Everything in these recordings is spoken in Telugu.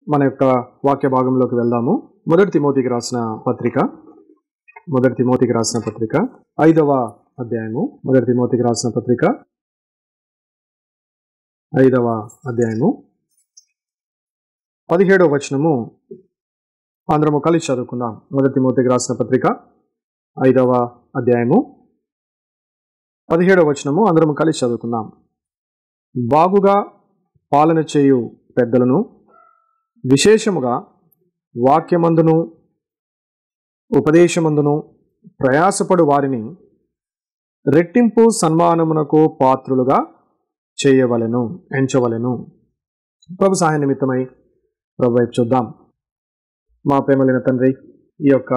మన యొక్క వాక్య భాగంలోకి వెళ్దాము మొదటి తిమోతికి రాసిన పత్రిక మొదటి తిమోతికి రాసిన పత్రిక ఐదవ అధ్యాయము మొదటి తిమోతికి రాసిన పత్రిక ఐదవ అధ్యాయము పదిహేడవ వచనము అందరము కలిసి చదువుకుందాం మొదటి తిమోతికి రాసిన పత్రిక ఐదవ అధ్యాయము పదిహేడవ వచనము అందరము కలిసి చదువుకుందాం బాగుగా పాలన చేయు పెద్దలను విశేషముగా వాక్యమందును ఉపదేశమందును ప్రయాసపడు వారిని రెట్టింపు సన్మానమునకు పాత్రులుగా చేయవలెను ఎంచవలెను ప్రభు సహాయ నిమిత్తమై ప్రభు వైపు చూద్దాం మా ప్రేమలిన తండ్రి ఈ యొక్క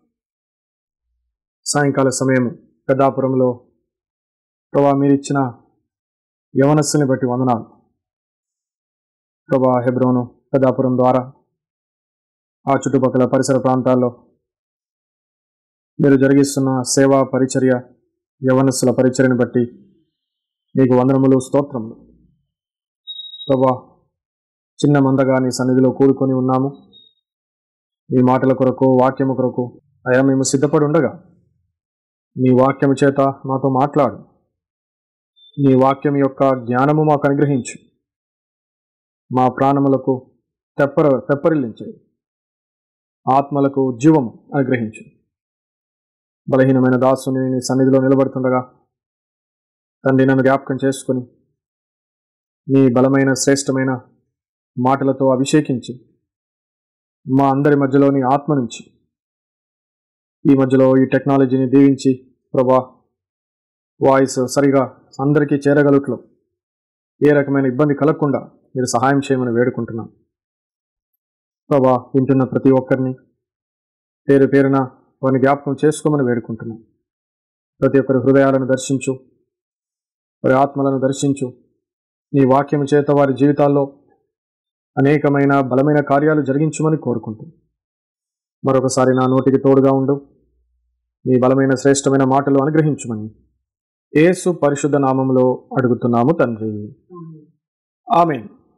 సాయంకాల సమయం పెద్దాపురంలో ప్రభా మీరిచ్చిన యవనస్సుని బట్టి వందనాలు ప్రభా హెబ్రోను పెద్దాపురం ద్వారా ఆ చుట్టుపక్కల పరిసర ప్రాంతాల్లో మీరు జరిగిస్తున్న సేవా పరిచర్య యవనస్సుల పరిచర్యను బట్టి మీకు వందనములు స్తోత్రములు ప్రభా చిన్న మందగా నీ సన్నిధిలో కూడుకొని ఉన్నాము మీ మాటల కొరకు వాక్యము కొరకు అయా మేము సిద్ధపడి ఉండగా నీ వాక్యము చేత మాతో మాట్లాడు నీ వాక్యం యొక్క జ్ఞానము మాకు అనుగ్రహించు మా ప్రాణములకు తెప్పర తెప్పరిల్లించే ఆత్మలకు జీవము అనుగ్రహించు బలహీనమైన దాసుని నీ సన్నిధిలో నిలబడుతుండగా తండ్రి నన్ను జ్ఞాపకం చేసుకుని నీ బలమైన శ్రేష్టమైన మాటలతో అభిషేకించి మా అందరి మధ్యలోని ఆత్మ నుంచి ఈ మధ్యలో ఈ టెక్నాలజీని దీవించి ప్రభా వాయిస్ సరిగా అందరికీ చేరగలుగుట్లో ఏ రకమైన ఇబ్బంది కలగకుండా మీరు సహాయం చేయమని వేడుకుంటున్నాం ప్రభా వింటున్న ప్రతి ఒక్కరిని పేరు పేరున వారిని జ్ఞాపకం చేసుకోమని వేడుకుంటున్నాం ప్రతి ఒక్కరి హృదయాలను దర్శించు వారి ఆత్మలను దర్శించు నీ వాక్యం చేత వారి జీవితాల్లో అనేకమైన బలమైన కార్యాలు జరిగించమని కోరుకుంటూ మరొకసారి నా నోటికి తోడుగా ఉండు నీ బలమైన శ్రేష్టమైన మాటలు అనుగ్రహించమని యేసు పరిశుద్ధ నామములో అడుగుతున్నాము తండ్రి ఆమె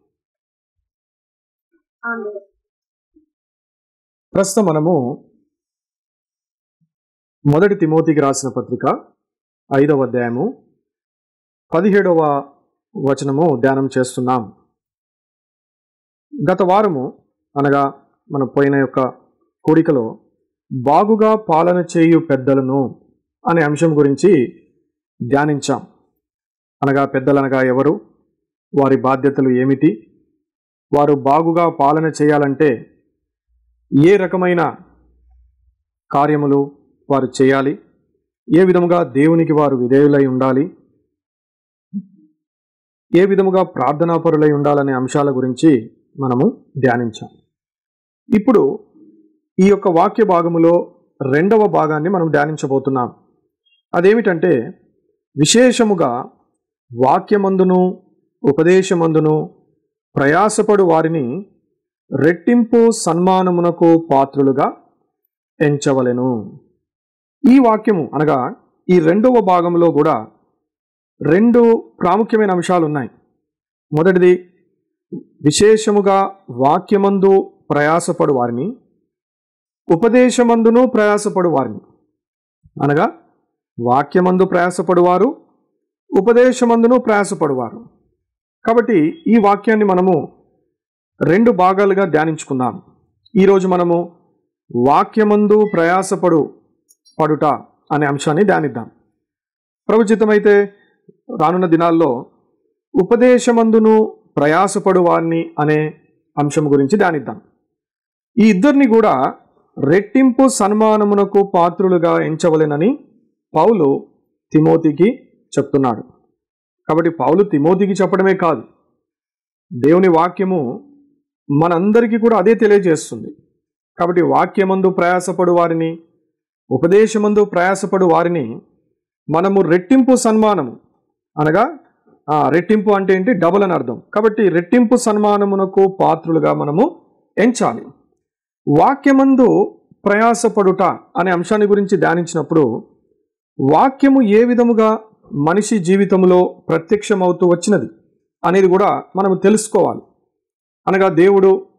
ప్రస్తుతం మనము మొదటి తిమోతికి రాసిన పత్రిక ఐదవ అధ్యాయము పదిహేడవ వచనము ధ్యానం చేస్తున్నాం గత వారము అనగా మన పోయిన యొక్క కోరికలో బాగుగా పాలన చేయు పెద్దలను అనే అంశం గురించి ధ్యానించాం అనగా పెద్దలనగా ఎవరు వారి బాధ్యతలు ఏమిటి వారు బాగుగా పాలన చేయాలంటే ఏ రకమైన కార్యములు వారు చేయాలి ఏ విధముగా దేవునికి వారు విధేయులై ఉండాలి ఏ విధముగా ప్రార్థనాపరులై ఉండాలనే అంశాల గురించి మనము ధ్యానించాం ఇప్పుడు ఈ యొక్క వాక్య భాగములో రెండవ భాగాన్ని మనం ధ్యానించబోతున్నాం అదేమిటంటే విశేషముగా వాక్యమందును ఉపదేశమందును ప్రయాసపడు వారిని రెట్టింపు సన్మానమునకు పాత్రులుగా ఎంచవలెను ఈ వాక్యము అనగా ఈ రెండవ భాగంలో కూడా రెండు ప్రాముఖ్యమైన అంశాలు ఉన్నాయి మొదటిది విశేషముగా వాక్యమందు ప్రయాసపడు వారిని ఉపదేశమందును ప్రయాసపడు వారిని అనగా వాక్యమందు ప్రయాసపడువారు ఉపదేశమందును ప్రయాసపడువారు కాబట్టి ఈ వాక్యాన్ని మనము రెండు భాగాలుగా ధ్యానించుకుందాం ఈరోజు మనము వాక్యమందు ప్రయాసపడు పడుట అనే అంశాన్ని ధ్యానిద్దాం ప్రభుచితమైతే రానున్న దినాల్లో ఉపదేశమందును ప్రయాసపడు వారిని అనే అంశం గురించి ధ్యానిద్దాం ఈ ఇద్దరిని కూడా రెట్టింపు సన్మానమునకు పాత్రులుగా ఎంచవలెనని పౌలు తిమోతికి చెప్తున్నాడు కాబట్టి పౌలు తిమోతికి చెప్పడమే కాదు దేవుని వాక్యము మనందరికీ కూడా అదే తెలియజేస్తుంది కాబట్టి వాక్యమందు ప్రయాసపడు వారిని ఉపదేశమందు ప్రయాసపడు వారిని మనము రెట్టింపు సన్మానము అనగా ఆ, రెట్టింపు అంటే ఏంటి డబుల్ అని అర్థం కాబట్టి రెట్టింపు సన్మానమునకు పాత్రులుగా మనము ఎంచాలి వాక్యమందు ప్రయాసపడుట అనే అంశాన్ని గురించి ధ్యానించినప్పుడు వాక్యము ఏ విధముగా మనిషి జీవితంలో ప్రత్యక్షమవుతూ వచ్చినది అనేది కూడా మనం తెలుసుకోవాలి అనగా దేవుడు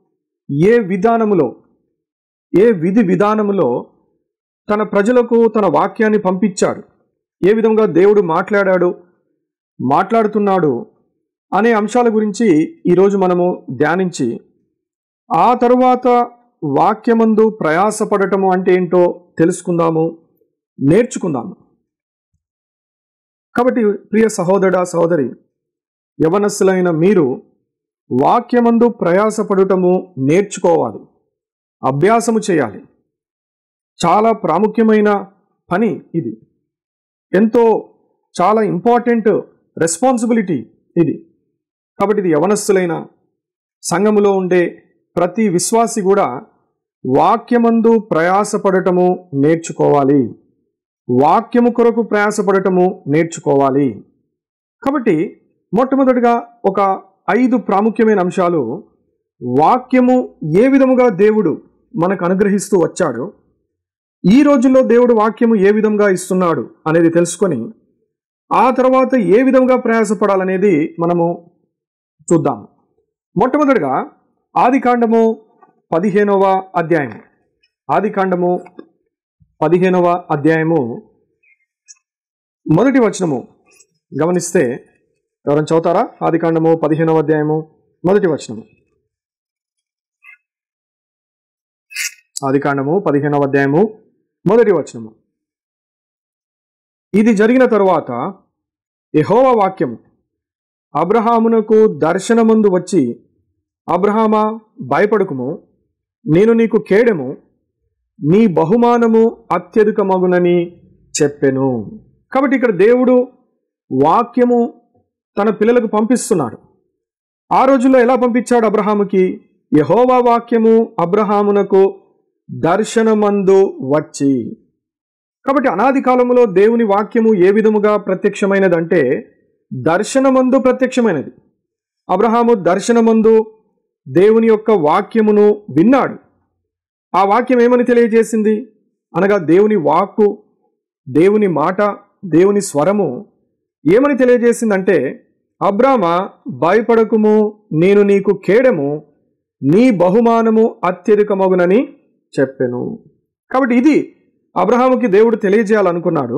ఏ విధానములో ఏ విధి విధానములో తన ప్రజలకు తన వాక్యాన్ని పంపించాడు ఏ విధంగా దేవుడు మాట్లాడాడు మాట్లాడుతున్నాడు అనే అంశాల గురించి ఈరోజు మనము ధ్యానించి ఆ తరువాత వాక్యమందు ప్రయాసపడటము అంటే ఏంటో తెలుసుకుందాము నేర్చుకుందాము కాబట్టి ప్రియ సహోదర సహోదరి యవనస్సులైన మీరు వాక్యమందు ప్రయాసపడటము నేర్చుకోవాలి అభ్యాసము చేయాలి చాలా ప్రాముఖ్యమైన పని ఇది ఎంతో చాలా ఇంపార్టెంట్ రెస్పాన్సిబిలిటీ ఇది కాబట్టి ఇది యవనస్సులైన సంఘములో ఉండే ప్రతి విశ్వాసి కూడా వాక్యమందు ప్రయాసపడటము నేర్చుకోవాలి వాక్యము కొరకు ప్రయాసపడటము నేర్చుకోవాలి కాబట్టి మొట్టమొదటిగా ఒక ఐదు ప్రాముఖ్యమైన అంశాలు వాక్యము ఏ విధముగా దేవుడు మనకు అనుగ్రహిస్తూ వచ్చాడు ఈ రోజుల్లో దేవుడు వాక్యము ఏ విధంగా ఇస్తున్నాడు అనేది తెలుసుకొని ఆ తర్వాత ఏ విధంగా ప్రయాసపడాలనేది మనము చూద్దాం మొట్టమొదటిగా ఆది కాండము పదిహేనవ అధ్యాయం ఆది కాండము పదిహేనవ అధ్యాయము మొదటి వచనము గమనిస్తే ఎవరైనా చదువుతారా ఆది కాండము పదిహేనవ అధ్యాయము మొదటి వచనము ఆది కాండము పదిహేనవ అధ్యాయము మొదటి వచనము ఇది జరిగిన తరువాత యెహోవా వాక్యము అబ్రహామునకు దర్శనమందు వచ్చి అబ్రహామా భయపడుకుము నేను నీకు కేడెము నీ బహుమానము అత్యధికమగునని చెప్పెను కాబట్టి ఇక్కడ దేవుడు వాక్యము తన పిల్లలకు పంపిస్తున్నాడు ఆ రోజుల్లో ఎలా పంపించాడు అబ్రహాముకి యహోవా వాక్యము అబ్రహామునకు దర్శనమందు వచ్చి కాబట్టి అనాది కాలంలో దేవుని వాక్యము ఏ విధముగా ప్రత్యక్షమైనదంటే దర్శనమందు ప్రత్యక్షమైనది అబ్రహాము దర్శనమందు దేవుని యొక్క వాక్యమును విన్నాడు ఆ వాక్యం ఏమని తెలియజేసింది అనగా దేవుని వాక్కు దేవుని మాట దేవుని స్వరము ఏమని తెలియజేసిందంటే అబ్రామ భయపడకుము నేను నీకు కేడము నీ బహుమానము అత్యధికమగునని చెప్పెను కాబట్టి ఇది అబ్రహాముకి దేవుడు తెలియజేయాలనుకున్నాడు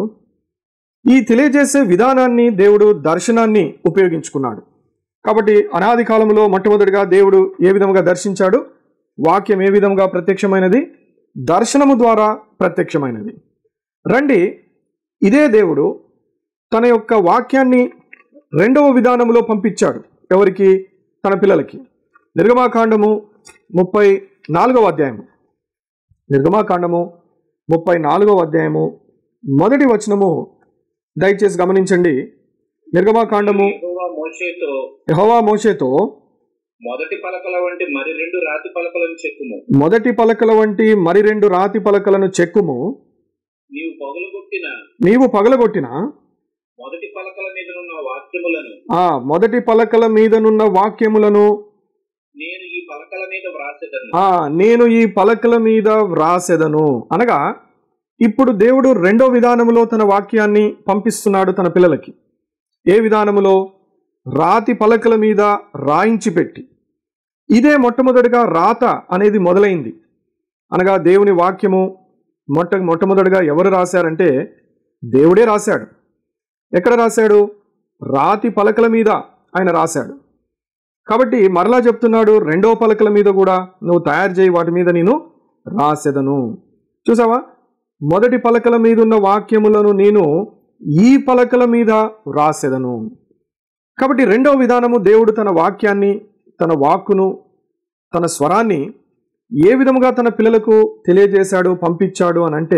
ఈ తెలియజేసే విధానాన్ని దేవుడు దర్శనాన్ని ఉపయోగించుకున్నాడు కాబట్టి అనాది కాలంలో మొట్టమొదటిగా దేవుడు ఏ విధంగా దర్శించాడు వాక్యం ఏ విధంగా ప్రత్యక్షమైనది దర్శనము ద్వారా ప్రత్యక్షమైనది రండి ఇదే దేవుడు తన యొక్క వాక్యాన్ని రెండవ విధానంలో పంపించాడు ఎవరికి తన పిల్లలకి నిర్గమాకాండము ముప్పై నాలుగవ అధ్యాయము నిర్గమాకాండము ముప్పై నాలుగవ అధ్యాయము మొదటి వచనము దయచేసి గమనించండి నిర్గమాకాండము యెహోవా మోషేతో యెహోవా మోషేతో మొదటి పలకల వంటి మరి రెండు రాతి పలకలను చెక్కుము మొదటి పలకల వంటి మరి రెండు రాతి పలకలను చెక్కుము నీవు పగులగొట్టిన నీవు పగలగొట్టిన మొదటి పలకల మీద ఉన్న వాక్యములను ఆ మొదటి పలకల మీదనున్న వాక్యములను నేను ఈ పలకల మీద వ్రాసేదను ఆ నేను ఈ పలకల మీద వ్రాసెదను అనగా ఇప్పుడు దేవుడు రెండో విధానములో తన వాక్యాన్ని పంపిస్తున్నాడు తన పిల్లలకి ఏ విధానములో రాతి పలకల మీద రాయించి పెట్టి ఇదే మొట్టమొదటిగా రాత అనేది మొదలైంది అనగా దేవుని వాక్యము మొట్ట మొట్టమొదటిగా ఎవరు రాశారంటే దేవుడే రాశాడు ఎక్కడ రాశాడు రాతి పలకల మీద ఆయన రాశాడు కాబట్టి మరలా చెప్తున్నాడు రెండో పలకల మీద కూడా నువ్వు తయారు చేయి వాటి మీద నేను రాసెదను చూసావా మొదటి పలకల మీద ఉన్న వాక్యములను నేను ఈ పలకల మీద రాసెదను కాబట్టి రెండవ విధానము దేవుడు తన వాక్యాన్ని తన వాక్కును తన స్వరాన్ని ఏ విధముగా తన పిల్లలకు తెలియజేశాడు పంపించాడు అని అంటే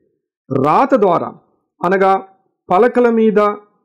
రాత ద్వారా అనగా పలకల మీద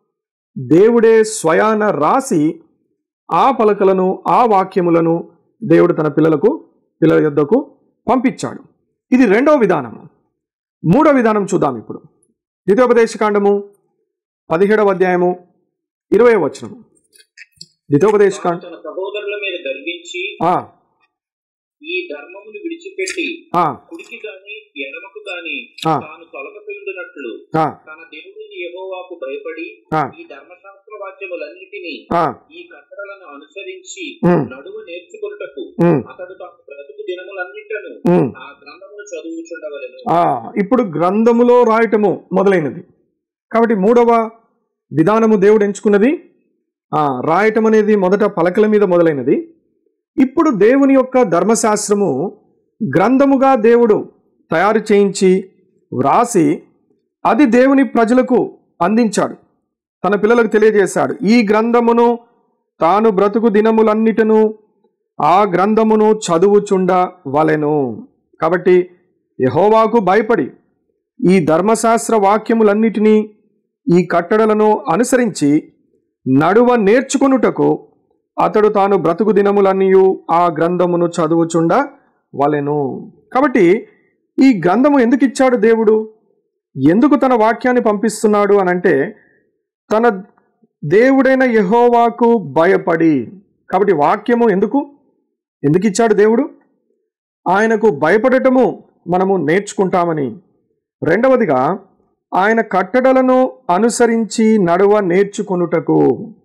దేవుడే స్వయాన రాసి ఆ పలకలను ఆ వాక్యములను దేవుడు తన పిల్లలకు పిల్లల యొద్దకు పంపించాడు ఇది రెండవ విధానము మూడవ విధానం చూద్దాం ఇప్పుడు ద్వితోపదేశకాండము పదిహేడవ అధ్యాయము ఇరవై వచనము ద్వితోపదేశకాండ తన సహోదరుల మీద గర్వించి ఆ, ఈ ధర్మమును విడిచిపెట్టి ఆ, కుడికి గాని ఎడమకు గాని ఆ. తాను తొలగపెందునట్లు ఆ, తన దేవుడిని యెహోవాకు భయపడి ఆ, ఈ ధర్మశాస్త్ర వాక్యములన్నిటినీ ఆ, ఈ కట్టడలను అనుసరించి ఉమ్, నడువు నేర్చుకొనుటకు ఉమ్, అతడు తన బ్రతుకు దినములన్నిటను ఉమ్. ఆ గ్రంథమును చదువుచుండవలెను ఆ, ఇప్పుడు గ్రంథములో రాయటము మొదలైనది కాబట్టి మూడవ విధానము దేవుడు ఎంచుకున్నది ఆ, రాయటం అనేది మొదట పలకల మీద మొదలైనది ఇప్పుడు దేవుని యొక్క ధర్మశాస్త్రము గ్రంథముగా దేవుడు తయారు చేయించి వ్రాసి అది దేవుని ప్రజలకు అందించాడు తన పిల్లలకు తెలియజేశాడు ఈ గ్రంథమును తాను బ్రతుకు దినములన్నిటను ఆ గ్రంథమును చదువుచుండ వలెను కాబట్టి యహోవాకు భయపడి ఈ ధర్మశాస్త్ర వాక్యములన్నిటినీ ఈ కట్టడలను అనుసరించి నడువ నేర్చుకొనుటకు అతడు తాను బ్రతుకు దినములన్నీయు ఆ గ్రంథమును చదువుచుండ వలెను కాబట్టి ఈ గ్రంథము ఎందుకు ఇచ్చాడు దేవుడు ఎందుకు తన వాక్యాన్ని పంపిస్తున్నాడు అని అంటే తన దేవుడైన యహోవాకు భయపడి కాబట్టి వాక్యము ఎందుకు ఎందుకు ఇచ్చాడు దేవుడు ఆయనకు భయపడటము మనము నేర్చుకుంటామని రెండవదిగా ఆయన కట్టడలను అనుసరించి నడువ నేర్చుకొనుటకు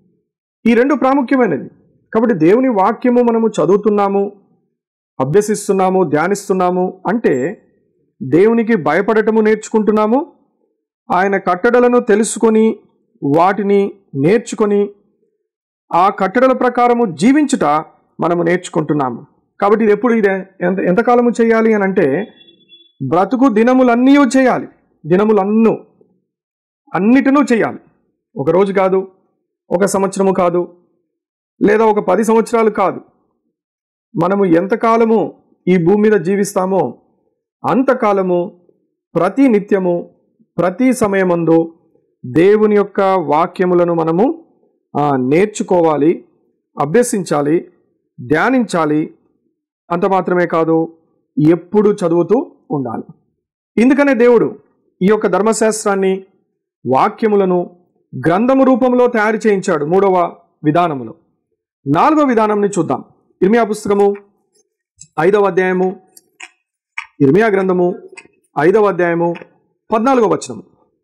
ఈ రెండు ప్రాముఖ్యమైనది కాబట్టి దేవుని వాక్యము మనము చదువుతున్నాము అభ్యసిస్తున్నాము ధ్యానిస్తున్నాము అంటే దేవునికి భయపడటము నేర్చుకుంటున్నాము ఆయన కట్టడలను తెలుసుకొని వాటిని నేర్చుకొని ఆ కట్టడల ప్రకారము జీవించుట మనము నేర్చుకుంటున్నాము కాబట్టి ఇది ఎప్పుడు ఇదే ఎంత ఎంతకాలము చేయాలి అని అంటే బ్రతుకు దినములన్నీ చేయాలి దినములన్ను అన్నిటినూ చేయాలి ఒక రోజు కాదు ఒక సంవత్సరము కాదు లేదా ఒక పది సంవత్సరాలు కాదు మనము ఎంతకాలము ఈ భూమి మీద జీవిస్తామో అంతకాలము ప్రతి నిత్యము ప్రతి సమయమందు దేవుని యొక్క వాక్యములను మనము ఆ, నేర్చుకోవాలి అభ్యసించాలి ధ్యానించాలి అంత మాత్రమే కాదు ఎప్పుడు చదువుతూ ఉండాలి ఇందుకనే దేవుడు ఈ యొక్క ధర్మశాస్త్రాన్ని వాక్యములను గ్రంథము రూపంలో తయారు చేయించాడు మూడవ విధానములో నాలుగవ విధానంని చూద్దాం ఇర్మియా పుస్తకము ఐదవ అధ్యాయము ఇర్మియా గ్రంథము ఐదవ అధ్యాయము పద్నాలుగవ వచనం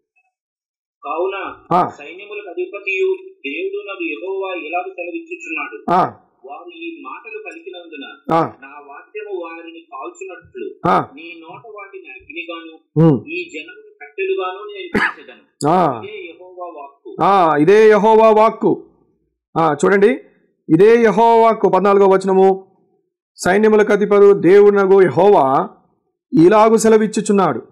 కావున ఆ, సైన్యములకు అధిపతియు దేవుడు నాకు యెహోవా ఇలాగ సెలవిచ్చుచున్నాడు ఆ, వారు ఈ మాటలు పలికినందున ఆ, నా వాక్యము వారిని కాల్చున్నట్లు ఆ, నీ నోట వాటిని అగ్నిగాను ఉమ్, ఈ జనమును కట్టెలుగాను నేను చేసేదను ఆ, ఇదే యెహోవా వాక్కు ఆ, ఇదే యహోవా వాక్కు ఆ, చూడండి ఇదే యహోవా వాక్కు పద్నాలుగో వచనము సైన్యములకు అధిపడు దేవునగు యహోవా ఇలాగు సెలవిచ్చుచున్నాడు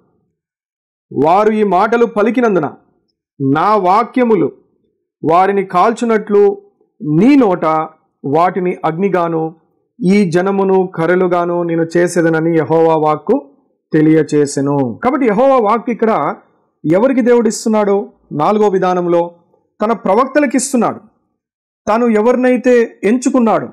వారు ఈ మాటలు పలికినందున నా వాక్యములు వారిని కాల్చునట్లు నీ నోట వాటిని అగ్నిగాను ఈ జనమును కర్రలుగాను నేను చేసేదనని యహోవా వాక్కు తెలియచేసెను కాబట్టి యహోవా వాక్కు ఇక్కడ ఎవరికి దేవుడిస్తున్నాడో నాలుగో విధానంలో తన ప్రవక్తలకు ఇస్తున్నాడు తాను ఎవరినైతే ఎంచుకున్నాడో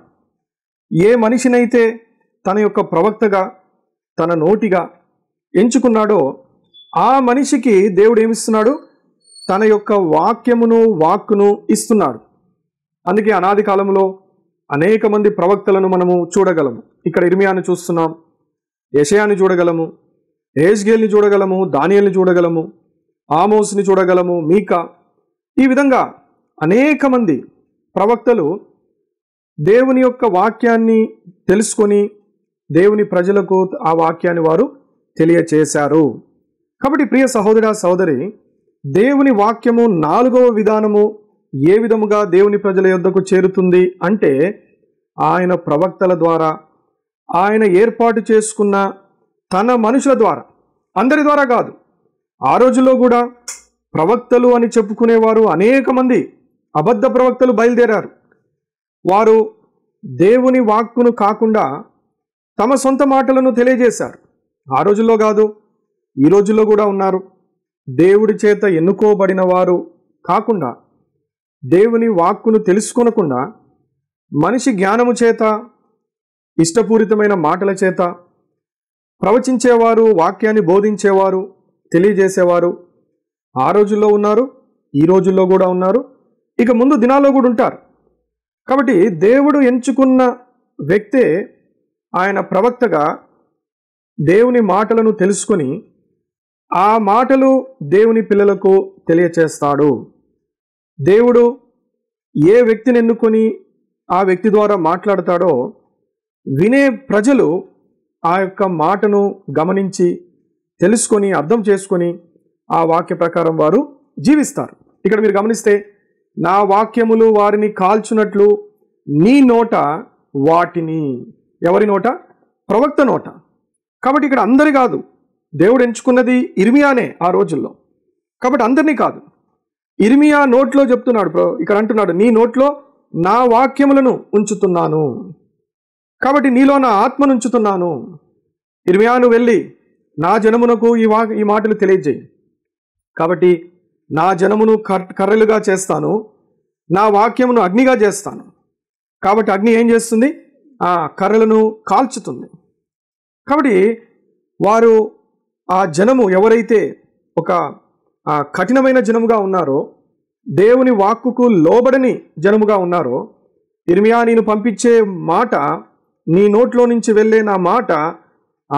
ఏ మనిషినైతే తన యొక్క ప్రవక్తగా తన నోటిగా ఎంచుకున్నాడో ఆ మనిషికి దేవుడు ఏమిస్తున్నాడు తన యొక్క వాక్యమును వాక్కును ఇస్తున్నాడు అందుకే అనాది కాలంలో అనేక మంది ప్రవక్తలను మనము చూడగలము ఇక్కడ ఇర్మియాను చూస్తున్నాం యషయాన్ని చూడగలము ఏజ్గేల్ని చూడగలము దానియల్ని చూడగలము ఆమోస్ని చూడగలము మీకా ఈ విధంగా అనేక మంది ప్రవక్తలు దేవుని యొక్క వాక్యాన్ని తెలుసుకొని దేవుని ప్రజలకు ఆ వాక్యాన్ని వారు తెలియచేశారు కాబట్టి ప్రియ సహోదర సహోదరి దేవుని వాక్యము నాలుగవ విధానము ఏ విధముగా దేవుని ప్రజల యొద్దకు చేరుతుంది అంటే ఆయన ప్రవక్తల ద్వారా ఆయన ఏర్పాటు చేసుకున్న తన మనుషుల ద్వారా అందరి ద్వారా కాదు ఆ రోజుల్లో కూడా ప్రవక్తలు అని చెప్పుకునేవారు అనేక మంది అబద్ధ ప్రవక్తలు బయలుదేరారు వారు దేవుని వాక్కును కాకుండా తమ సొంత మాటలను తెలియజేశారు ఆ రోజుల్లో కాదు ఈ రోజుల్లో కూడా ఉన్నారు దేవుడి చేత ఎన్నుకోబడిన వారు కాకుండా దేవుని వాక్కును తెలుసుకొనకుండా మనిషి జ్ఞానము చేత ఇష్టపూరితమైన మాటల చేత ప్రవచించేవారు వాక్యాన్ని బోధించేవారు తెలియజేసేవారు ఆ రోజుల్లో ఉన్నారు ఈ రోజుల్లో కూడా ఉన్నారు ఇక ముందు దినాల్లో కూడా ఉంటారు కాబట్టి దేవుడు ఎంచుకున్న వ్యక్తే ఆయన ప్రవక్తగా దేవుని మాటలను తెలుసుకొని ఆ మాటలు దేవుని పిల్లలకు తెలియచేస్తాడు దేవుడు ఏ వ్యక్తిని ఎన్నుకొని ఆ వ్యక్తి ద్వారా మాట్లాడతాడో వినే ప్రజలు ఆ యొక్క మాటను గమనించి తెలుసుకొని అర్థం చేసుకొని ఆ వాక్య ప్రకారం వారు జీవిస్తారు ఇక్కడ మీరు గమనిస్తే నా వాక్యములు వారిని కాల్చునట్లు నీ నోట వాటిని ఎవరి నోట ప్రవక్త నోట కాబట్టి ఇక్కడ అందరి కాదు దేవుడు ఎంచుకున్నది ఇర్మియానే ఆ రోజుల్లో కాబట్టి అందరినీ కాదు ఇర్మియా నోట్లో చెప్తున్నాడు ప్ర- ఇక్కడ అంటున్నాడు నీ నోట్లో నా వాక్యములను ఉంచుతున్నాను కాబట్టి నీలో నా ఆత్మను ఉంచుతున్నాను ఇర్మియాను వెళ్ళి నా జనమునకు ఈ వా ఈ మాటలు తెలియజేయి కాబట్టి నా జనమును కర్ కర్రలుగా చేస్తాను నా వాక్యమును అగ్నిగా చేస్తాను కాబట్టి అగ్ని ఏం చేస్తుంది ఆ కర్రలను కాల్చుతుంది కాబట్టి వారు ఆ జనము ఎవరైతే ఒక ఆ, కఠినమైన జనముగా ఉన్నారో దేవుని వాక్కుకు లోబడని జనముగా ఉన్నారో ఇర్మియా నేను పంపించే మాట నీ నోట్లో నుంచి వెళ్ళే నా మాట ఆ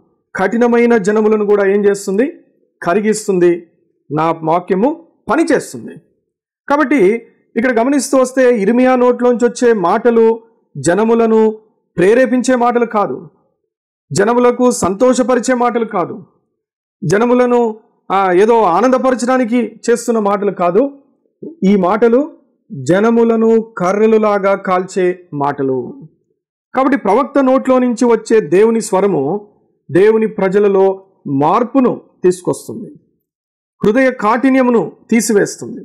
కఠినమైన జనములను కూడా ఏం చేస్తుంది కరిగిస్తుంది నా వాక్యము పనిచేస్తుంది కాబట్టి ఇక్కడ గమనిస్తూ వస్తే ఇర్మియా నోట్లోంచి వచ్చే మాటలు జనములను ప్రేరేపించే మాటలు కాదు జనములకు సంతోషపరిచే మాటలు కాదు జనములను ఆ, ఏదో ఆనందపరచడానికి చేస్తున్న మాటలు కాదు ఈ మాటలు జనములను కర్రలులాగా కాల్చే మాటలు కాబట్టి ప్రవక్త నోట్లో నుంచి వచ్చే దేవుని స్వరము దేవుని ప్రజలలో మార్పును తీసుకొస్తుంది హృదయ కాఠిన్యమును తీసివేస్తుంది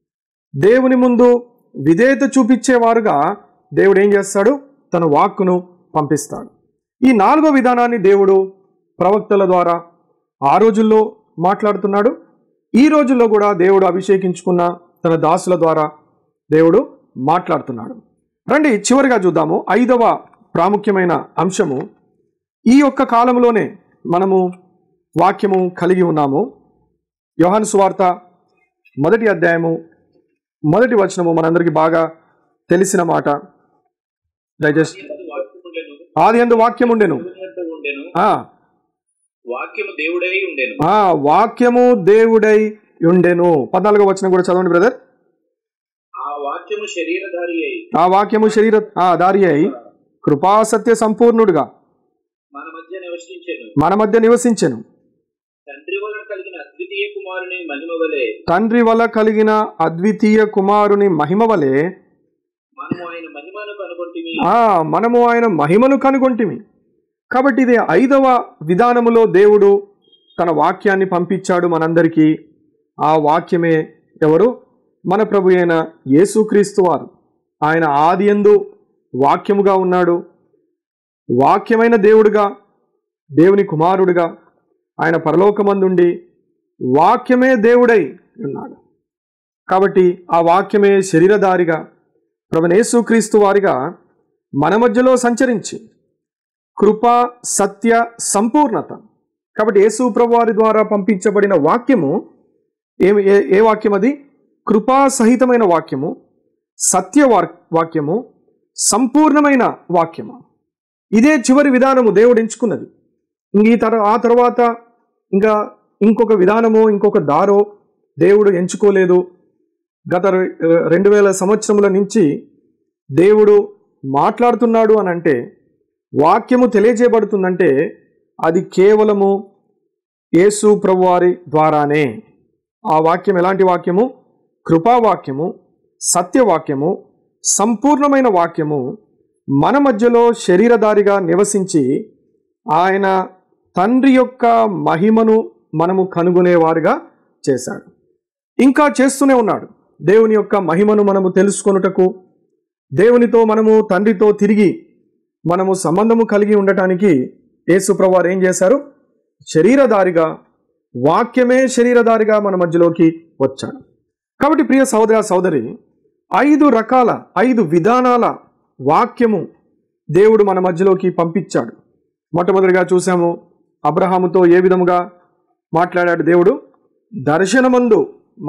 దేవుని ముందు విధేయత చూపించేవారుగా దేవుడు ఏం చేస్తాడు తన వాక్కును పంపిస్తాడు ఈ నాలుగో విధానాన్ని దేవుడు ప్రవక్తల ద్వారా ఆ రోజుల్లో మాట్లాడుతున్నాడు ఈ రోజుల్లో కూడా దేవుడు అభిషేకించుకున్న తన దాసుల ద్వారా దేవుడు మాట్లాడుతున్నాడు రండి చివరిగా చూద్దాము ఐదవ ప్రాముఖ్యమైన అంశము ఈ యొక్క కాలంలోనే మనము వాక్యము కలిగి ఉన్నాము యోహాను సువార్త మొదటి అధ్యాయము మొదటి వచనము మనందరికీ బాగా తెలిసిన మాట దయచేసి వాక్యముండెను ఆది ఎందు వాక్యం ఉండెను దేవుని యొద్ద ఉండెను ఆ, వాక్యము దేవుడై ఉండెను ఆ వాక్యము దేవుడై ఉండెను పద్నాలుగో వచనం కూడా చదవండి బ్రదర్ ఆ వాక్యము శరీరధారి అయి ఆ వాక్యము శరీర ఆ దారి అయి కృపా సత్య సంపూర్ణుడుగా మన మధ్య నివసించెను మన మధ్య నివసించెను తండ్రి వలన కలిగిన అద్వితీయ కుమారుని మహిమ వలె తండ్రి వల్ల కలిగిన అద్వితీయ కుమారుని మహిమ వలె మనము ఆయన మహిమను కనుగొంటిమి ఆ మనము ఆయన మహిమను కనుగొంటిమి కాబట్టి ఇది ఐదవ విధానములో దేవుడు తన వాక్యాన్ని పంపించాడు మనందరికీ ఆ వాక్యమే ఎవరు మన ప్రభు అయిన యేసుక్రీస్తు వారు ఆయన ఆది యందు వాక్యముగా ఉన్నాడు వాక్యమైన దేవుడుగా దేవుని కుమారుడుగా ఆయన పరలోకమందుండి వాక్యమే దేవుడై ఉన్నాడు కాబట్టి ఆ వాక్యమే శరీరధారిగా ప్రభునేసుక్రీస్తు వారిగా మన మధ్యలో సంచరించి కృప సత్య సంపూర్ణత కాబట్టి యేసు ప్రభు వారి ద్వారా పంపించబడిన వాక్యము ఏ ఏ- ఏ వాక్యం అది కృపా సహితమైన వాక్యము సత్య వా- వాక్యము సంపూర్ణమైన వాక్యము ఇదే చివరి విధానము దేవుడు ఎంచుకున్నది ఇంక ఈ తర ఆ తర్వాత ఇంకా ఇంకొక విధానమో ఇంకొక దారో దేవుడు ఎంచుకోలేదు గత రె- రెండు వేల సంవత్సరముల నుంచి దేవుడు మాట్లాడుతున్నాడు అని అంటే వాక్యము తెలియజేయబడుతుందంటే అది కేవలము యేసు ప్రభువారి ద్వారానే ఆ వాక్యం ఎలాంటి వాక్యము కృపావాక్యము సత్యవాక్యము సంపూర్ణమైన వాక్యము మన మధ్యలో శరీరధారిగా నివసించి ఆయన తండ్రి యొక్క మహిమను మనము కనుగొనేవారుగా చేశాడు ఇంకా చేస్తూనే ఉన్నాడు దేవుని యొక్క మహిమను మనము తెలుసుకొనుటకు దేవునితో మనము తండ్రితో తిరిగి మనము సంబంధము కలిగి ఉండటానికి యేసుప్రవారు ఏం చేశారు శరీరధారిగా వాక్యమే శరీరధారిగా మన మధ్యలోకి వచ్చాడు కాబట్టి ప్రియ సహోదర సహోదరి ఐదు రకాల ఐదు విధానాల వాక్యము దేవుడు మన మధ్యలోకి పంపించాడు మొట్టమొదటిగా చూసాము అబ్రహాముతో ఏ విధముగా మాట్లాడాడు దేవుడు దర్శనమందు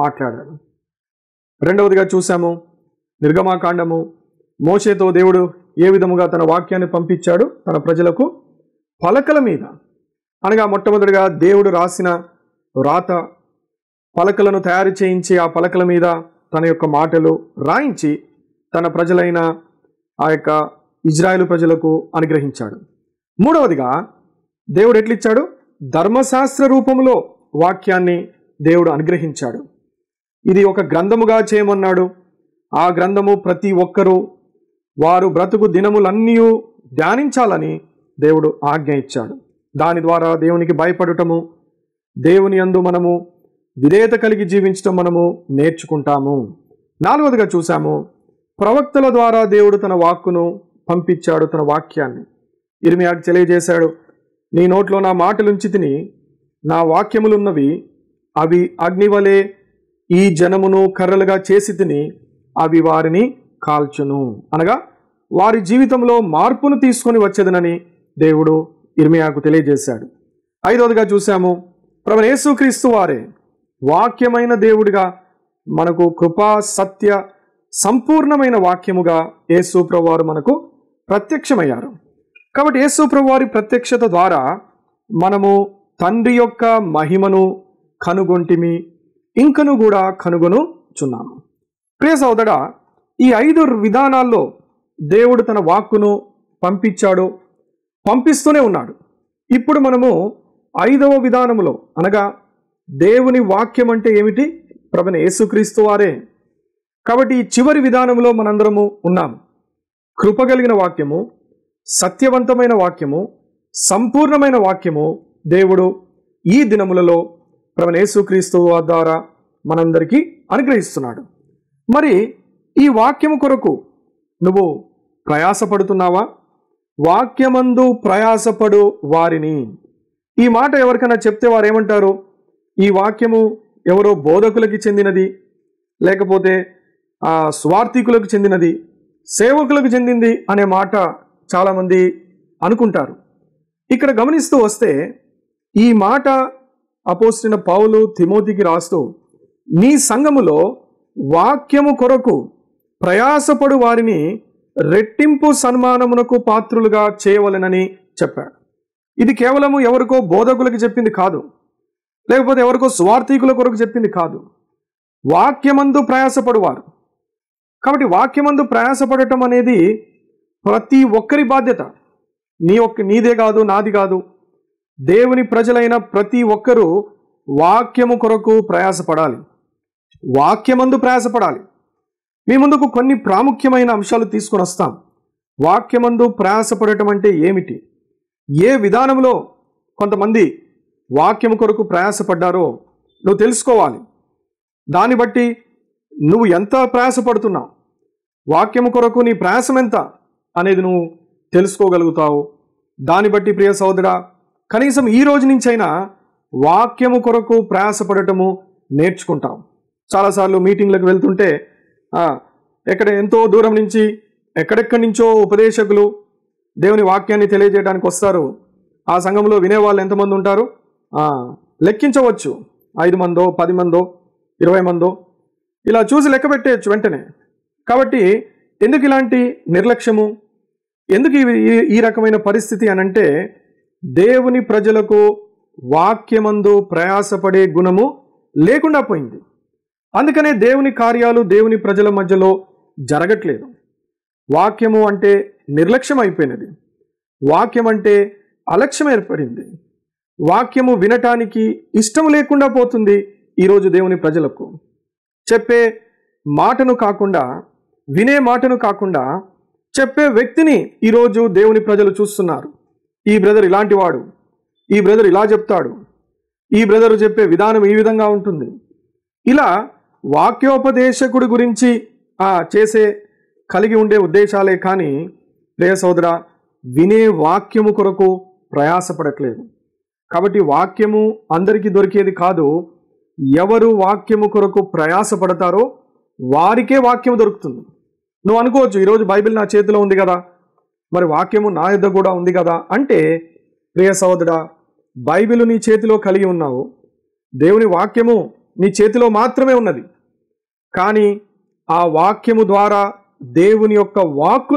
మాట్లాడాడు రెండవదిగా చూసాము నిర్గమాకాండము మోషేతో దేవుడు ఏ విధముగా తన వాక్యాన్ని పంపించాడు తన ప్రజలకు పలకల మీద అనగా మొట్టమొదటిగా దేవుడు రాసిన రాత పలకలను తయారు చేయించి ఆ పలకల మీద తన యొక్క మాటలు రాయించి తన ప్రజలైన ఆ యొక్క ఇజ్రాయేలు ప్రజలకు అనుగ్రహించాడు మూడవదిగా దేవుడు ఎట్లిచ్చాడు ధర్మశాస్త్ర రూపంలో వాక్యాన్ని దేవుడు అనుగ్రహించాడు ఇది ఒక గ్రంథముగా చేయమన్నాడు ఆ గ్రంథము ప్రతి ఒక్కరూ వారు బ్రతుకు దినములన్నీ ధ్యానించాలని దేవుడు ఆజ్ఞ ఇచ్చాడు దాని ద్వారా దేవునికి భయపడటము దేవుని యందు మనము విధేయత కలిగి జీవించడం మనము నేర్చుకుంటాము నాలుగవదిగా చూసాము ప్రవక్తల ద్వారా దేవుడు తన వాక్కును పంపించాడు తన వాక్యాన్ని ఇర్మియాకు తెలియజేశాడు నీ నోట్లో నా మాటలుంచి తిని నా వాక్యములున్నవి అవి అగ్నివలే ఈ జనమును కర్రలుగా చేసి తిని అవి వారిని కాల్చును అనగా వారి జీవితంలో మార్పును తీసుకొని వచ్చేదనని దేవుడు ఇర్మియాకు తెలియజేశాడు ఐదవదిగా చూసాము ప్రభు యేసుక్రీస్తు వారే వాక్యమైన దేవుడిగా మనకు కృపా సత్య సంపూర్ణమైన వాక్యముగా యేసు ప్రభువారు మనకు ప్రత్యక్షమయ్యారు కాబట్టి యేసు ప్రభువారి ప్రత్యక్షత ద్వారా మనము తండ్రి యొక్క మహిమను కనుగొంటిమి ఇంకను కూడా కనుగొనుచున్నాము ప్రియ సోదరా ఈ ఐదు విధానాల్లో దేవుడు తన వాక్కును పంపించాడు పంపిస్తూనే ఉన్నాడు ఇప్పుడు మనము ఐదవ విధానములో అనగా దేవుని వాక్యం అంటే ఏమిటి ప్రభున యేసుక్రీస్తు వారే కాబట్టి ఈ చివరి విధానంలో మనందరము ఉన్నాము కృపగలిగిన వాక్యము సత్యవంతమైన వాక్యము సంపూర్ణమైన వాక్యము దేవుడు ఈ దినములలో ప్రభున యేసుక్రీస్తు ద్వారా మనందరికీ అనుగ్రహిస్తున్నాడు మరి ఈ వాక్యము కొరకు నువ్వు ప్రయాసపడుతున్నావా వాక్యమందు ప్రయాసపడు వారిని ఈ మాట ఎవరికైనా చెప్తే వారు ఏమంటారు ఈ వాక్యము ఎవరో బోధకులకి చెందినది లేకపోతే ఆ స్వార్థికులకు చెందినది సేవకులకు చెందింది అనే మాట చాలామంది అనుకుంటారు ఇక్కడ గమనిస్తూ వస్తే ఈ మాట అపోస్టిన పౌలు తిమోతికి రాస్తూ నీ సంఘములో వాక్యము కొరకు ప్రయాసపడు వారిని రెట్టింపు సన్మానమునకు పాత్రులుగా చేయవలెనని చెప్పాడు ఇది కేవలము ఎవరికో బోధకులకు చెప్పింది కాదు లేకపోతే ఎవరికో స్వార్థికుల కొరకు చెప్పింది కాదు వాక్యమందు ప్రయాసపడువారు కాబట్టి వాక్యమందు ప్రయాసపడటం అనేది ప్రతి ఒక్కరి బాధ్యత నీ ఒక్క నీదే కాదు నాది కాదు దేవుని ప్రజలైన ప్రతి ఒక్కరూ వాక్యము కొరకు ప్రయాసపడాలి వాక్యమందు ప్రయాసపడాలి మీ ముందుకు కొన్ని ప్రాముఖ్యమైన అంశాలు తీసుకొని వస్తాం వాక్యమందు ప్రయాసపడటం అంటే ఏమిటి ఏ విధానంలో కొంతమంది వాక్యము కొరకు ప్రయాసపడ్డారో నువ్వు తెలుసుకోవాలి దాన్ని బట్టి నువ్వు ఎంత ప్రయాసపడుతున్నావు వాక్యము కొరకు నీ ప్రయాసం ఎంత అనేది నువ్వు తెలుసుకోగలుగుతావు దాన్ని బట్టి ప్రియ సోదరా కనీసం ఈ రోజు నుంచైనా వాక్యము కొరకు ప్రయాసపడటము నేర్చుకుంటాం చాలాసార్లు మీటింగ్లకు వెళ్తుంటే ఆ, ఎక్కడ ఎంతో దూరం నుంచి ఎక్కడెక్కడి నుంచో ఉపదేశకులు దేవుని వాక్యాన్ని తెలియజేయడానికి వస్తారు ఆ సంఘంలో వినేవాళ్ళు ఎంతమంది ఉంటారు ఆ, లెక్కించవచ్చు ఐదు మందో పది మందో ఇరవై మందో ఇలా చూసి లెక్క పెట్టేయచ్చు వెంటనే కాబట్టి ఎందుకు ఇలాంటి నిర్లక్ష్యము ఎందుకు ఈ- ఈ- ఈ రకమైన పరిస్థితి అనంటే దేవుని ప్రజలకు వాక్యమందు ప్రయాసపడే గుణము లేకుండా పోయింది అందుకనే దేవుని కార్యాలు దేవుని ప్రజల మధ్యలో జరగట్లేదు వాక్యము అంటే నిర్లక్ష్యం అయిపోయినది వాక్యం అంటే అలక్ష్యం ఏర్పడింది వాక్యము వినటానికి ఇష్టం లేకుండా పోతుంది ఈరోజు దేవుని ప్రజలకు చెప్పే మాటను కాకుండా వినే మాటను కాకుండా చెప్పే వ్యక్తిని ఈరోజు దేవుని ప్రజలు చూస్తున్నారు ఈ బ్రదర్ ఇలాంటి వాడు ఈ బ్రదర్ ఇలా చెప్తాడు ఈ బ్రదర్ చెప్పే విధానం ఈ విధంగా ఉంటుంది ఇలా వాక్యోపదేశకుడి గురించి ఆ, చేసే కలిగి ఉండే ఉద్దేశాలే కానీ ప్రియ సోదర వినే వాక్యము కొరకు ప్రయాసపడట్లేదు కాబట్టి వాక్యము అందరికీ దొరికేది కాదు ఎవరు వాక్యము కొరకు ప్రయాసపడతారో వారికే వాక్యము దొరుకుతుంది నువ్వు అనుకోవచ్చు ఈరోజు బైబిల్ నా చేతిలో ఉంది కదా మరి వాక్యము నా యొద్ద కూడా ఉంది కదా అంటే ప్రియ సహోదరా బైబిల్ నీ చేతిలో కలిగి ఉన్నావు దేవుని వాక్యము నీ చేతిలో మాత్రమే ఉన్నది కానీ ఆ వాక్యము ద్వారా దేవుని యొక్క వాక్కును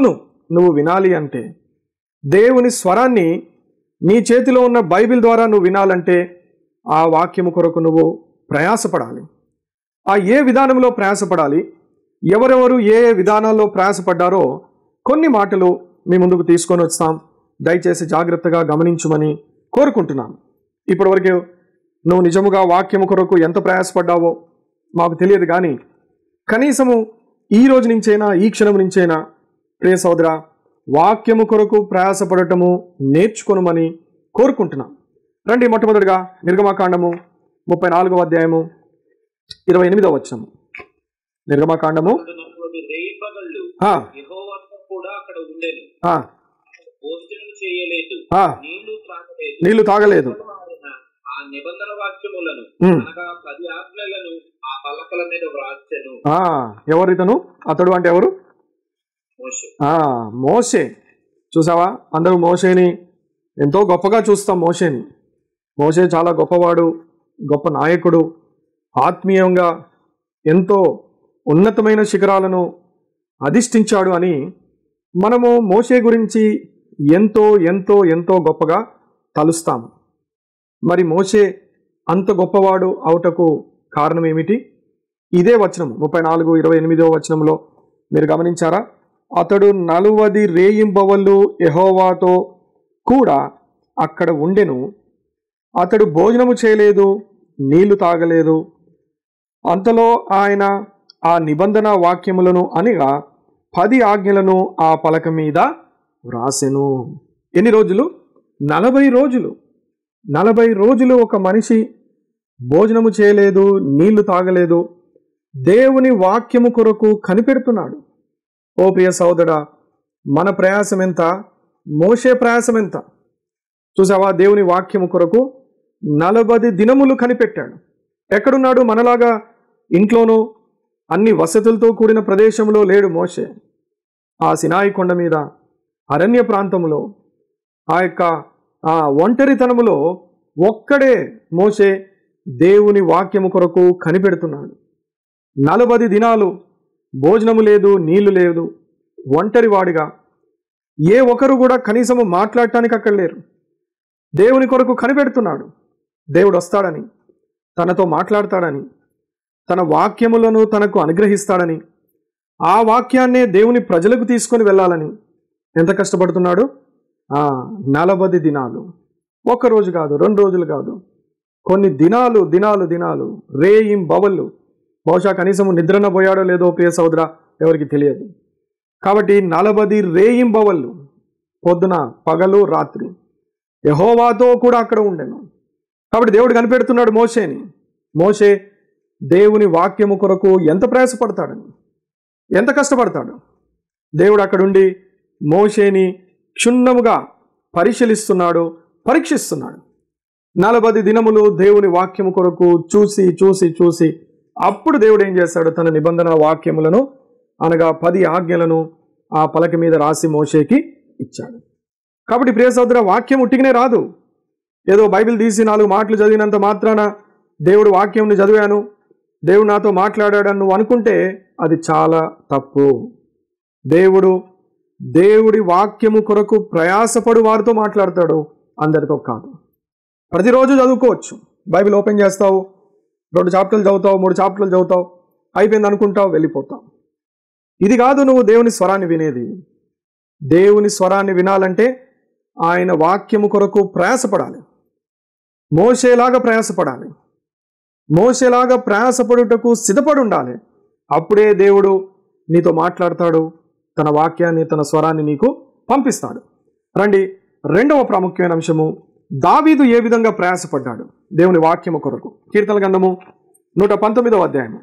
నువ్వు వినాలి అంటే దేవుని స్వరాన్ని నీ చేతిలో ఉన్న బైబిల్ ద్వారా నువ్వు వినాలంటే ఆ వాక్యము కొరకు నువ్వు ప్రయాసపడాలి ఆ ఏ విధానంలో ప్రయాసపడాలి ఎవరెవరు ఏ ఏ విధానాల్లో ప్రయాసపడ్డారో కొన్ని మాటలు మీ ముందుకు తీసుకొని వస్తాం దయచేసి జాగ్రత్తగా గమనించమని కోరుకుంటున్నాను ఇప్పటివరకు నువ్వు నిజముగా వాక్యము కొరకు ఎంత ప్రయాసపడ్డావో మాకు తెలియదు కానీ కనీసము ఈ రోజు నుంచైనా ఈ క్షణం నుంచైనా ప్రియ సోదర వాక్యము కొరకు ప్రయాసపడటము నేర్చుకొనమని కోరుకుంటున్నాం రండి మొట్టమొదటిగా నిర్గమాకాండము ముప్పై నాలుగవ అధ్యాయము ఇరవై ఎనిమిదవ వచ్చము నిర్గమాకాండము నలుగురు రేయి పగళ్ళు ఆ, యెహోవాతో కూడా అక్కడ ఉండెను ఆ, భోజనం చేయలేదు ఆ, నీళ్లు త్రాగలేదు నీళ్లు తాగలేదు ఆయన ఆ నిబంధన వాక్యములను ఉమ్. అనగా పది ఆజ్ఞలను ఆ పలకల మీద వ్రాసెను ఆ, ఎవరు ఇతను అతడు అంటే ఎవరు మోషే ఆ, మోషే చూసావా అందరూ మోషేని ఎంతో గొప్పగా చూస్తాం మోషేని మోషే చాలా గొప్పవాడు గొప్ప నాయకుడు ఆత్మీయంగా ఎంతో ఉన్నతమైన శిఖరాలను అధిష్ఠించాడు అని మనము మోషే గురించి ఎంతో ఎంతో ఎంతో గొప్పగా తలుస్తాం మరి మోషే అంత గొప్పవాడు అవుటకు కారణం ఏమిటి ఇదే వచనం ముప్పై నాలుగు ఇరవై ఎనిమిదో వచనంలో మీరు గమనించారా అతడు నలువది రేయింబవళ్ళు యెహోవాతో కూడా అక్కడ ఉండెను అతడు భోజనము చేయలేదు నీళ్లు తాగలేదు అంతలో ఆయన ఆ నిబంధన వాక్యములను అనగా పది ఆజ్ఞలను ఆ పలక మీద వ్రాసెను ఎన్ని రోజులు నలభై రోజులు నలభై రోజులు ఒక మనిషి భోజనము చేయలేదు నీళ్లు తాగలేదు దేవుని వాక్యము కొరకు కనిపెడుతున్నాడు ఓ ప్రియ సోదరా మన ప్రయాసం ఎంత మోసే ప్రయాసం ఎంత చూసావా దేవుని వాక్యము కొరకు నలభై దినములు కనిపెట్టాడు ఎక్కడున్నాడు మనలాగా ఇంట్లోనూ అన్ని వసతులతో కూడిన ప్రదేశంలో లేడు మోషే ఆ సినాయి కొండ మీద అరణ్య ప్రాంతంలో ఆ యొక్క ఆ ఒంటరితనములో ఒక్కడే మోసే దేవుని వాక్యము కొరకు కనిపెడుతున్నాడు నలభై దినాలు భోజనము లేదు నీళ్లు లేదు ఒంటరివాడిగా ఏ ఒక్కరు కూడా కనీసము మాట్లాడటానికి అక్కడ లేరు దేవుని కొరకు కనిపెడుతున్నాడు దేవుడు వస్తాడని తనతో మాట్లాడతాడని తన వాక్యములను తనకు అనుగ్రహిస్తాడని ఆ వాక్యాన్నే దేవుని ప్రజలకు తీసుకొని వెళ్ళాలని ఎంత కష్టపడుతున్నాడు ఆ నలభై దినాలు ఒక్క రోజు కాదు రెండు రోజులు కాదు కొన్ని దినాలు దినాలు దినాలు రేయిం బవళ్ళు బహుశా కనీసం నిద్రన పోయాడో లేదో ప్రియ సోదర ఎవరికి తెలియదు కాబట్టి నలభై రేయింబవళ్ళు పొద్దున పగలు రాత్రి యహోవాతో కూడా అక్కడ ఉండెను కాబట్టి దేవుడు కనిపెడుతున్నాడు మోషేని మోషే దేవుని వాక్యము కొరకు ఎంత ప్రయాసపడతాడని ఎంత కష్టపడతాడు దేవుడు అక్కడుండి మోషేని క్షుణ్ణముగా పరిశీలిస్తున్నాడు పరీక్షిస్తున్నాడు నలభై దినములు దేవుని వాక్యము కొరకు చూసి చూసి చూసి అప్పుడు దేవుడు ఏం చేశాడు తన నిబంధన వాక్యములను అనగా పది ఆజ్ఞలను ఆ పలక మీద రాసి మోషేకి ఇచ్చాడు కాబట్టి ప్రియ సోదర వాక్యం ఉట్టిగానే రాదు ఏదో బైబిల్ తీసి నాలుగు మాటలు చదివినంత మాత్రాన దేవుడు వాక్యంని చదివాను దేవుడు నాతో మాట్లాడాడని నువ్వు అనుకుంటే అది చాలా తప్పు దేవుడు దేవుడి వాక్యము కొరకు ప్రయాసపడు వారితో మాట్లాడతాడు అందరితో కాదు ప్రతిరోజు చదువుకోవచ్చు బైబిల్ ఓపెన్ చేస్తావు రెండు చాప్టర్లు చదువుతావు మూడు చాప్టర్లు చదువుతావు అయిపోయింది అనుకుంటావు వెళ్ళిపోతావు ఇది కాదు నువ్వు దేవుని స్వరాన్ని వినేది దేవుని స్వరాన్ని వినాలంటే ఆయన వాక్యము కొరకు ప్రయాసపడాలి మోసేలాగా ప్రయాసపడాలి మోసేలాగా ప్రయాసపడుటకు సిద్ధపడి ఉండాలి అప్పుడే దేవుడు నీతో మాట్లాడతాడు తన వాక్యాన్ని తన స్వరాన్ని నీకు పంపిస్తాడు రండి రెండవ ప్రాముఖ్యమైన అంశము దావీదు ఏ విధంగా ప్రయాసపడ్డాడు దేవుని వాక్యము కొరకు కీర్తన గంధము నూట పంతొమ్మిదవ అధ్యాయము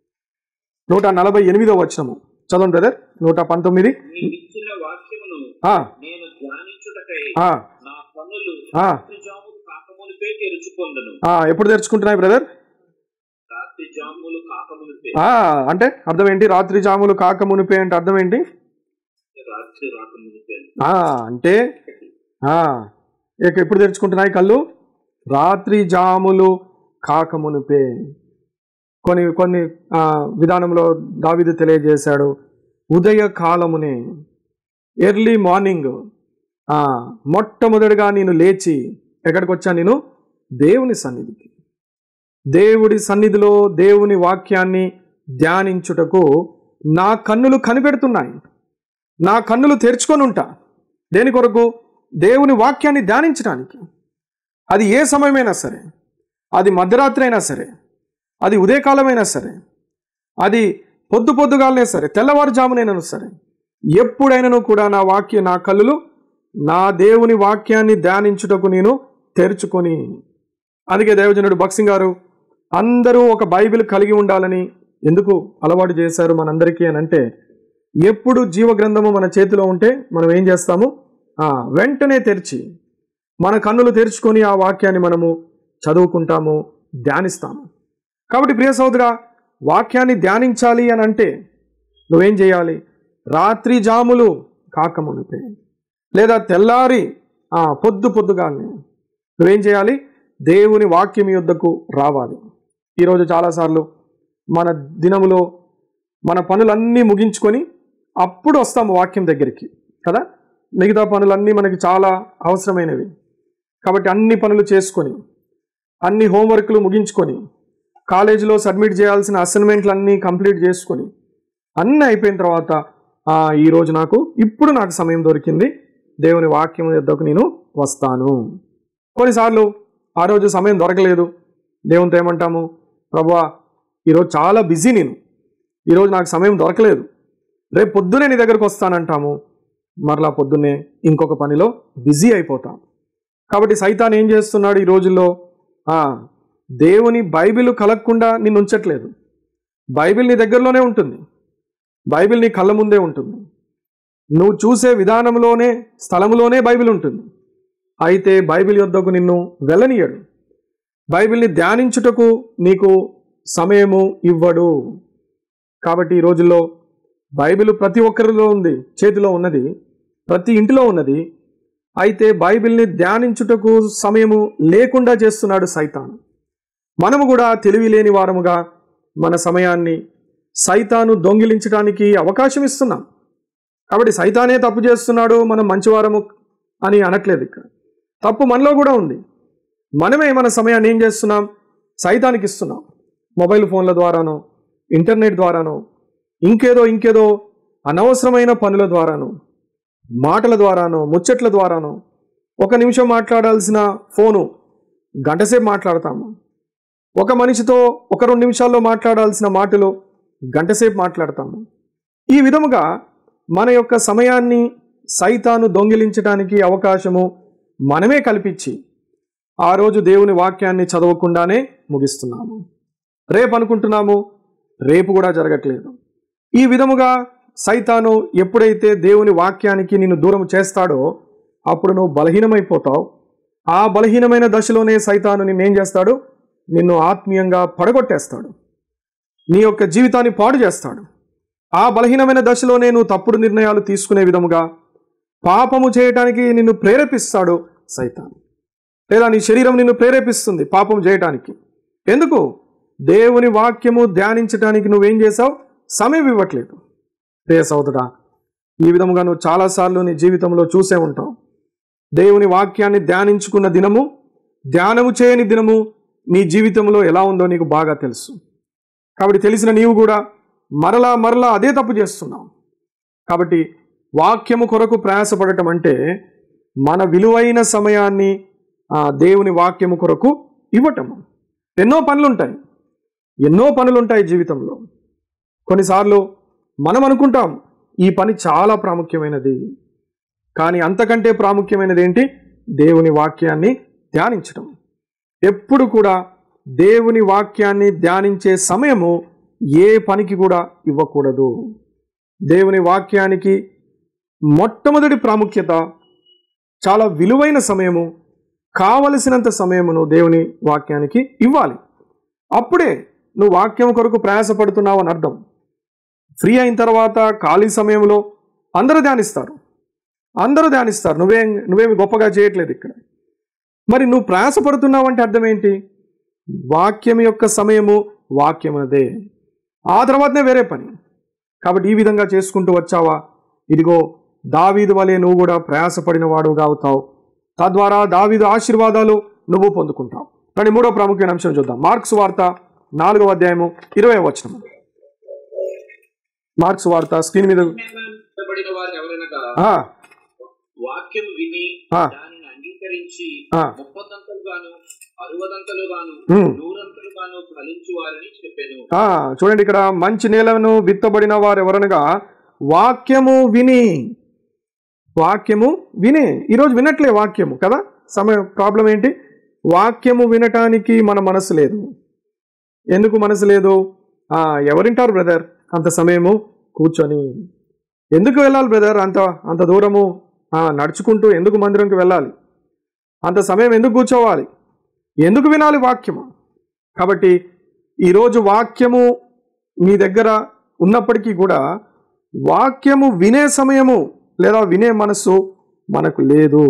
నూట నలభై ఎనిమిదవ వచనము చదవండి బ్రదర్ నూట పంతొమ్మిది నీవిచ్చిన వాక్యమును ఆ, నేను ధ్యానించుటకై ఆ, నా పనులు ఆ. రాత్రి జాములు కాకమునిపే తెరుచుకొందును ఆ, ఎప్పుడు తెరుచుకుంటున్నాయి బ్రదర్ రాత్రి జాములు కాకమునిపే ఆ, అంటే అర్థం ఏంటి రాత్రి జాములు కాక మునిపే అంటే అర్థం ఏంటి రాత్రి రాకమునిపే ఆ, అంటే ఆ, ఇక ఎప్పుడు తెరుచుకుంటున్నాయి కళ్ళు రాత్రి జాములు కాకమునిపే కొన్ని కొన్ని ఆ, విధానంలో దావిదు తెలియజేశాడు ఉదయ కాలమునే ఎర్లీ మార్నింగ్ ఆ, మొట్టమొదటిగా నేను లేచి ఎక్కడికి వచ్చా నేను దేవుని సన్నిధికి దేవుడి సన్నిధిలో దేవుని వాక్యాన్ని ధ్యానించుటకు నా కన్నులు కనిపెడుతున్నాయి నా కన్నులు తెరుచుకొని ఉంటా దేని కొరకు దేవుని వాక్యాన్ని ధ్యానించడానికి అది ఏ సమయమైనా సరే అది మధ్యరాత్రి అయినా సరే అది ఉదయకాలమైనా సరే అది పొద్దు పొద్దుగాలనే సరే తెల్లవారుజామునైనా సరే ఎప్పుడైనాను కూడా నా వాక్య నా కళ్ళులు నా దేవుని వాక్యాన్ని ధ్యానించుటకు నేను తెరుచుకొని అందుకే దేవజనుడు బక్సింగ్ గారు అందరూ ఒక బైబిల్ కలిగి ఉండాలని ఎందుకు అలవాటు చేశారు మనందరికీ అని అంటే ఎప్పుడు జీవ గ్రంథము మన చేతిలో ఉంటే మనం ఏం చేస్తాము ఆ, వెంటనే తెరిచి మన కన్నులు తెరుచుకొని ఆ వాక్యాన్ని మనము చదువుకుంటాము ధ్యానిస్తాము కాబట్టి ప్రియ సోదరా వాక్యాన్ని ధ్యానించాలి అని అంటే నువ్వేం చేయాలి రాత్రి జాములు కాకమునిపే లేదా తెల్లారి ఆ, పొద్దు పొద్దుగానే నువ్వేం చేయాలి దేవుని వాక్యం యొద్దకు రావాలి ఈరోజు చాలాసార్లు మన దినములో మన పనులన్నీ ముగించుకొని అప్పుడు వస్తాము వాక్యం దగ్గరికి కదా మిగతా పనులన్నీ మనకి చాలా అవసరమైనవి కాబట్టి అన్ని పనులు చేసుకొని అన్ని హోంవర్క్లు ముగించుకొని కాలేజీలో సబ్మిట్ చేయాల్సిన అసైన్మెంట్లు అన్నీ కంప్లీట్ చేసుకొని అన్నీ అయిపోయిన తర్వాత "ఆ, ఈరోజు నాకు ఇప్పుడు నాకు సమయం దొరికింది దేవుని వాక్యం యొద్దకు నేను వస్తాను కొన్నిసార్లు ఆ రోజు సమయం దొరకలేదు దేవునితో ఏమంటాము ప్రభా ఈరోజు చాలా బిజీ నేను ఈరోజు నాకు సమయం దొరకలేదు రేపు పొద్దునే నీ దగ్గరకు వస్తానంటాము మరలా పొద్దున్నే ఇంకొక పనిలో బిజీ అయిపోతాం కాబట్టి సైతాన్ ఏం చేస్తున్నాడు ఈ రోజుల్లో ఆ, దేవుని బైబిల్ కలగకుండా నిన్ను ఉంచట్లేదు బైబిల్ నీ దగ్గరలోనే ఉంటుంది బైబిల్ నీ కళ్ళ ముందే ఉంటుంది నువ్వు చూసే విధానంలోనే స్థలంలోనే బైబిల్ ఉంటుంది అయితే బైబిల్ యొద్దకు నిన్ను వెళ్ళనీయడు బైబిల్ని ధ్యానించుటకు నీకు సమయము ఇవ్వడు కాబట్టి ఈ రోజుల్లో బైబిల్ ప్రతి ఒక్కరిలో ఉంది చేతిలో ఉన్నది ప్రతి ఇంటిలో ఉన్నది అయితే బైబిల్ని ధ్యానించుటకు సమయము లేకుండా చేస్తున్నాడు సైతాన్ మనము కూడా తెలివి లేని వారముగా మన సమయాన్ని సైతాను దొంగిలించడానికి అవకాశం ఇస్తున్నాం కాబట్టి సైతానే తప్పు చేస్తున్నాడు మనం మంచివారము అని అనట్లేదు ఇక్కడ తప్పు మనలో కూడా ఉంది మనమే మన సమయాన్ని ఏం చేస్తున్నాం సైతానికి ఇస్తున్నాం మొబైల్ ఫోన్ల ద్వారానో ఇంటర్నెట్ ద్వారానో ఇంకేదో ఇంకేదో అనవసరమైన పనుల ద్వారానో మాటల ద్వారానో ముచ్చట్ల ద్వారానో ఒక నిమిషం మాట్లాడాల్సిన ఫోను గంటసేపు మాట్లాడతాము ఒక మనిషితో ఒక రెండు నిమిషాల్లో మాట్లాడాల్సిన మాటలు గంటసేపు మాట్లాడతాము ఈ విధముగా మన యొక్క సమయాన్ని సైతాను దొంగిలించడానికి అవకాశము మనమే కల్పించి ఆ రోజు దేవుని వాక్యాన్ని చదవకుండానే ముగిస్తున్నాము రేపు అనుకుంటున్నాము రేపు కూడా జరగట్లేదు ఈ విధముగా సైతాను ఎప్పుడైతే దేవుని వాక్యానికి నిన్ను దూరం చేస్తాడో అప్పుడు నువ్వు బలహీనమైపోతావు ఆ బలహీనమైన దశలోనే సైతాను నిన్నేం చేస్తాడు నిన్ను ఆత్మీయంగా పడగొట్టేస్తాడు నీ యొక్క జీవితాన్ని పాడు చేస్తాడు ఆ బలహీనమైన దశలోనే నువ్వు తప్పుడు నిర్ణయాలు తీసుకునే విధముగా పాపము చేయటానికి నిన్ను ప్రేరేపిస్తాడు సైతాన్ లేదా నీ శరీరం నిన్ను ప్రేరేపిస్తుంది పాపం చేయటానికి ఎందుకు దేవుని వాక్యము ధ్యానించడానికి నువ్వేం చేసావు సమయం ఇవ్వట్లేదు ప్రియ సోదరా ఈ విధముగా నువ్వు చాలాసార్లు నీ జీవితంలో చూసే ఉంటావు దేవుని వాక్యాన్ని ధ్యానించుకున్న దినము ధ్యానము చేయని దినము నీ జీవితంలో ఎలా ఉందో నీకు బాగా తెలుసు కాబట్టి తెలిసిన నీవు కూడా మరలా మరలా అదే తప్పు చేస్తున్నావు కాబట్టి వాక్యము కొరకు ప్రయాసపడటం అంటే మన విలువైన సమయాన్ని ఆ దేవుని వాక్యము కొరకు ఇవ్వటము ఎన్నో పనులు ఉంటాయి ఎన్నో పనులు ఉంటాయి జీవితంలో కొన్నిసార్లు మనం అనుకుంటాం ఈ పని చాలా ప్రాముఖ్యమైనది కానీ అంతకంటే ప్రాముఖ్యమైనది ఏంటి దేవుని వాక్యాన్ని ధ్యానించటం ఎప్పుడు కూడా దేవుని వాక్యాన్ని ధ్యానించే సమయము ఏ పనికి కూడా ఇవ్వకూడదు దేవుని వాక్యానికి మొట్టమొదటి ప్రాముఖ్యత చాలా విలువైన సమయము కావలసినంత సమయమును దేవుని వాక్యానికి ఇవ్వాలి అప్పుడే నువ్వు వాక్యం కొరకు ప్రయాసపడుతున్నావు అని అర్థం ఫ్రీ అయిన తర్వాత ఖాళీ సమయంలో అందరూ ధ్యానిస్తారు అందరూ ధ్యానిస్తారు నువ్వేం నువ్వేమి గొప్పగా చేయట్లేదు ఇక్కడ మరి నువ్వు ప్రయాసపడుతున్నావు అంటే అర్థం ఏంటి వాక్యం యొక్క సమయము వాక్యమదే ఆ తర్వాతనే వేరే పని కాబట్టి ఈ విధంగా చేసుకుంటూ వచ్చావా ఇదిగో దావీదు వలె నువ్వు కూడా ప్రయాసపడిన వాడుగా అవుతావు తద్వారా దావీదు ఆశీర్వాదాలు నువ్వు పొందుకుంటావు కానీ మూడో ప్రాముఖ్యమైన అంశం చూద్దాం మార్క్స్ వార్త నాలుగవ అధ్యాయము ఇరవై వచనం మార్క్స్ వార్త స్క్రీన్ మీద ఇష్టపడిన వారు ఎవరనగా ఆ, వాక్యం విని ఆ. దానిని అంగీకరించి ఆ. ముప్పదంతలుగాను అరవదంతలుగాను ఉమ్. నూరంతలుగాను ఫలించు వారని చెప్పాను ఆ, చూడండి ఇక్కడ మంచి నేలను విత్తబడిన వారు ఎవరనగా వాక్యము విని వాక్యము విని ఈరోజు వినట్లే వాక్యము కదా సమయం ప్రాబ్లం ఏంటి వాక్యము వినటానికి మన మనసు లేదు ఎందుకు మనసు లేదు ఆ, ఎవరింటారు బ్రదర్ అంత సమయము కూర్చొని ఎందుకు వెళ్ళాలి బ్రదర్ అంత అంత దూరము ఆ, నడుచుకుంటూ ఎందుకు మందిరంకి వెళ్ళాలి అంత సమయం ఎందుకు కూర్చోవాలి ఎందుకు వినాలి వాక్యము కాబట్టి ఈరోజు వాక్యము మీ దగ్గర ఉన్నప్పటికీ కూడా వాక్యము వినే సమయము లేదా వినే మనసు మనకు లేదు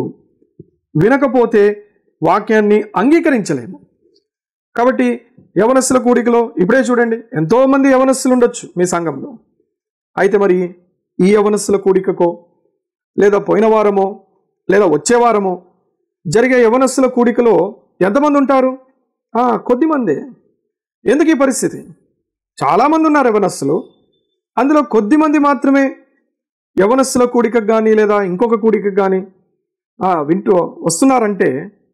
వినకపోతే వాక్యాన్ని అంగీకరించలేము కాబట్టి యవనస్తుల కూడికలో ఇప్పుడే చూడండి ఎంతోమంది యవనస్తులు ఉండొచ్చు మీ సంఘంలో అయితే మరి ఈ యవనస్తుల కూడికకో లేదా పోయిన వారమో లేదా వచ్చే వారమో జరిగే యవనస్తుల కూడికలో ఎంతమంది ఉంటారు ఆ, కొద్దిమందే ఎందుకు ఈ పరిస్థితి చాలామంది ఉన్నారు యవనస్తులు అందులో కొద్ది మంది మాత్రమే యవనస్తుల కూడికకు కానీ లేదా ఇంకొక కూడికకు కానీ వింటూ వస్తున్నారంటే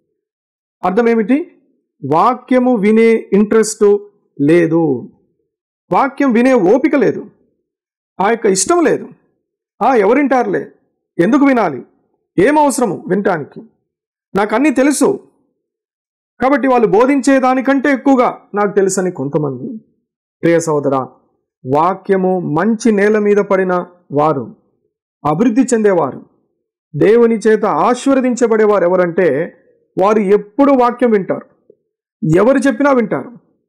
అర్థం ఏమిటి వాక్యము వినే ఇంట్రెస్ట్ లేదు వాక్యం వినే ఓపిక లేదు ఆ యొక్క ఇష్టం లేదు ఆ ఎవరింటారులే ఎందుకు వినాలి ఏం అవసరము వినటానికి నాకు అన్నీ తెలుసు కాబట్టి వాళ్ళు బోధించే దానికంటే ఎక్కువగా నాకు తెలుసని కొంతమంది ప్రియ సోదర వాక్యము మంచి నేల మీద పడిన వారు అభివృద్ధి చెందేవారు దేవుని చేత ఆశీర్వదించబడేవారు ఎవరంటే వారు ఎప్పుడు వాక్యం వింటారు ఎవరు చెప్పినా వింటారు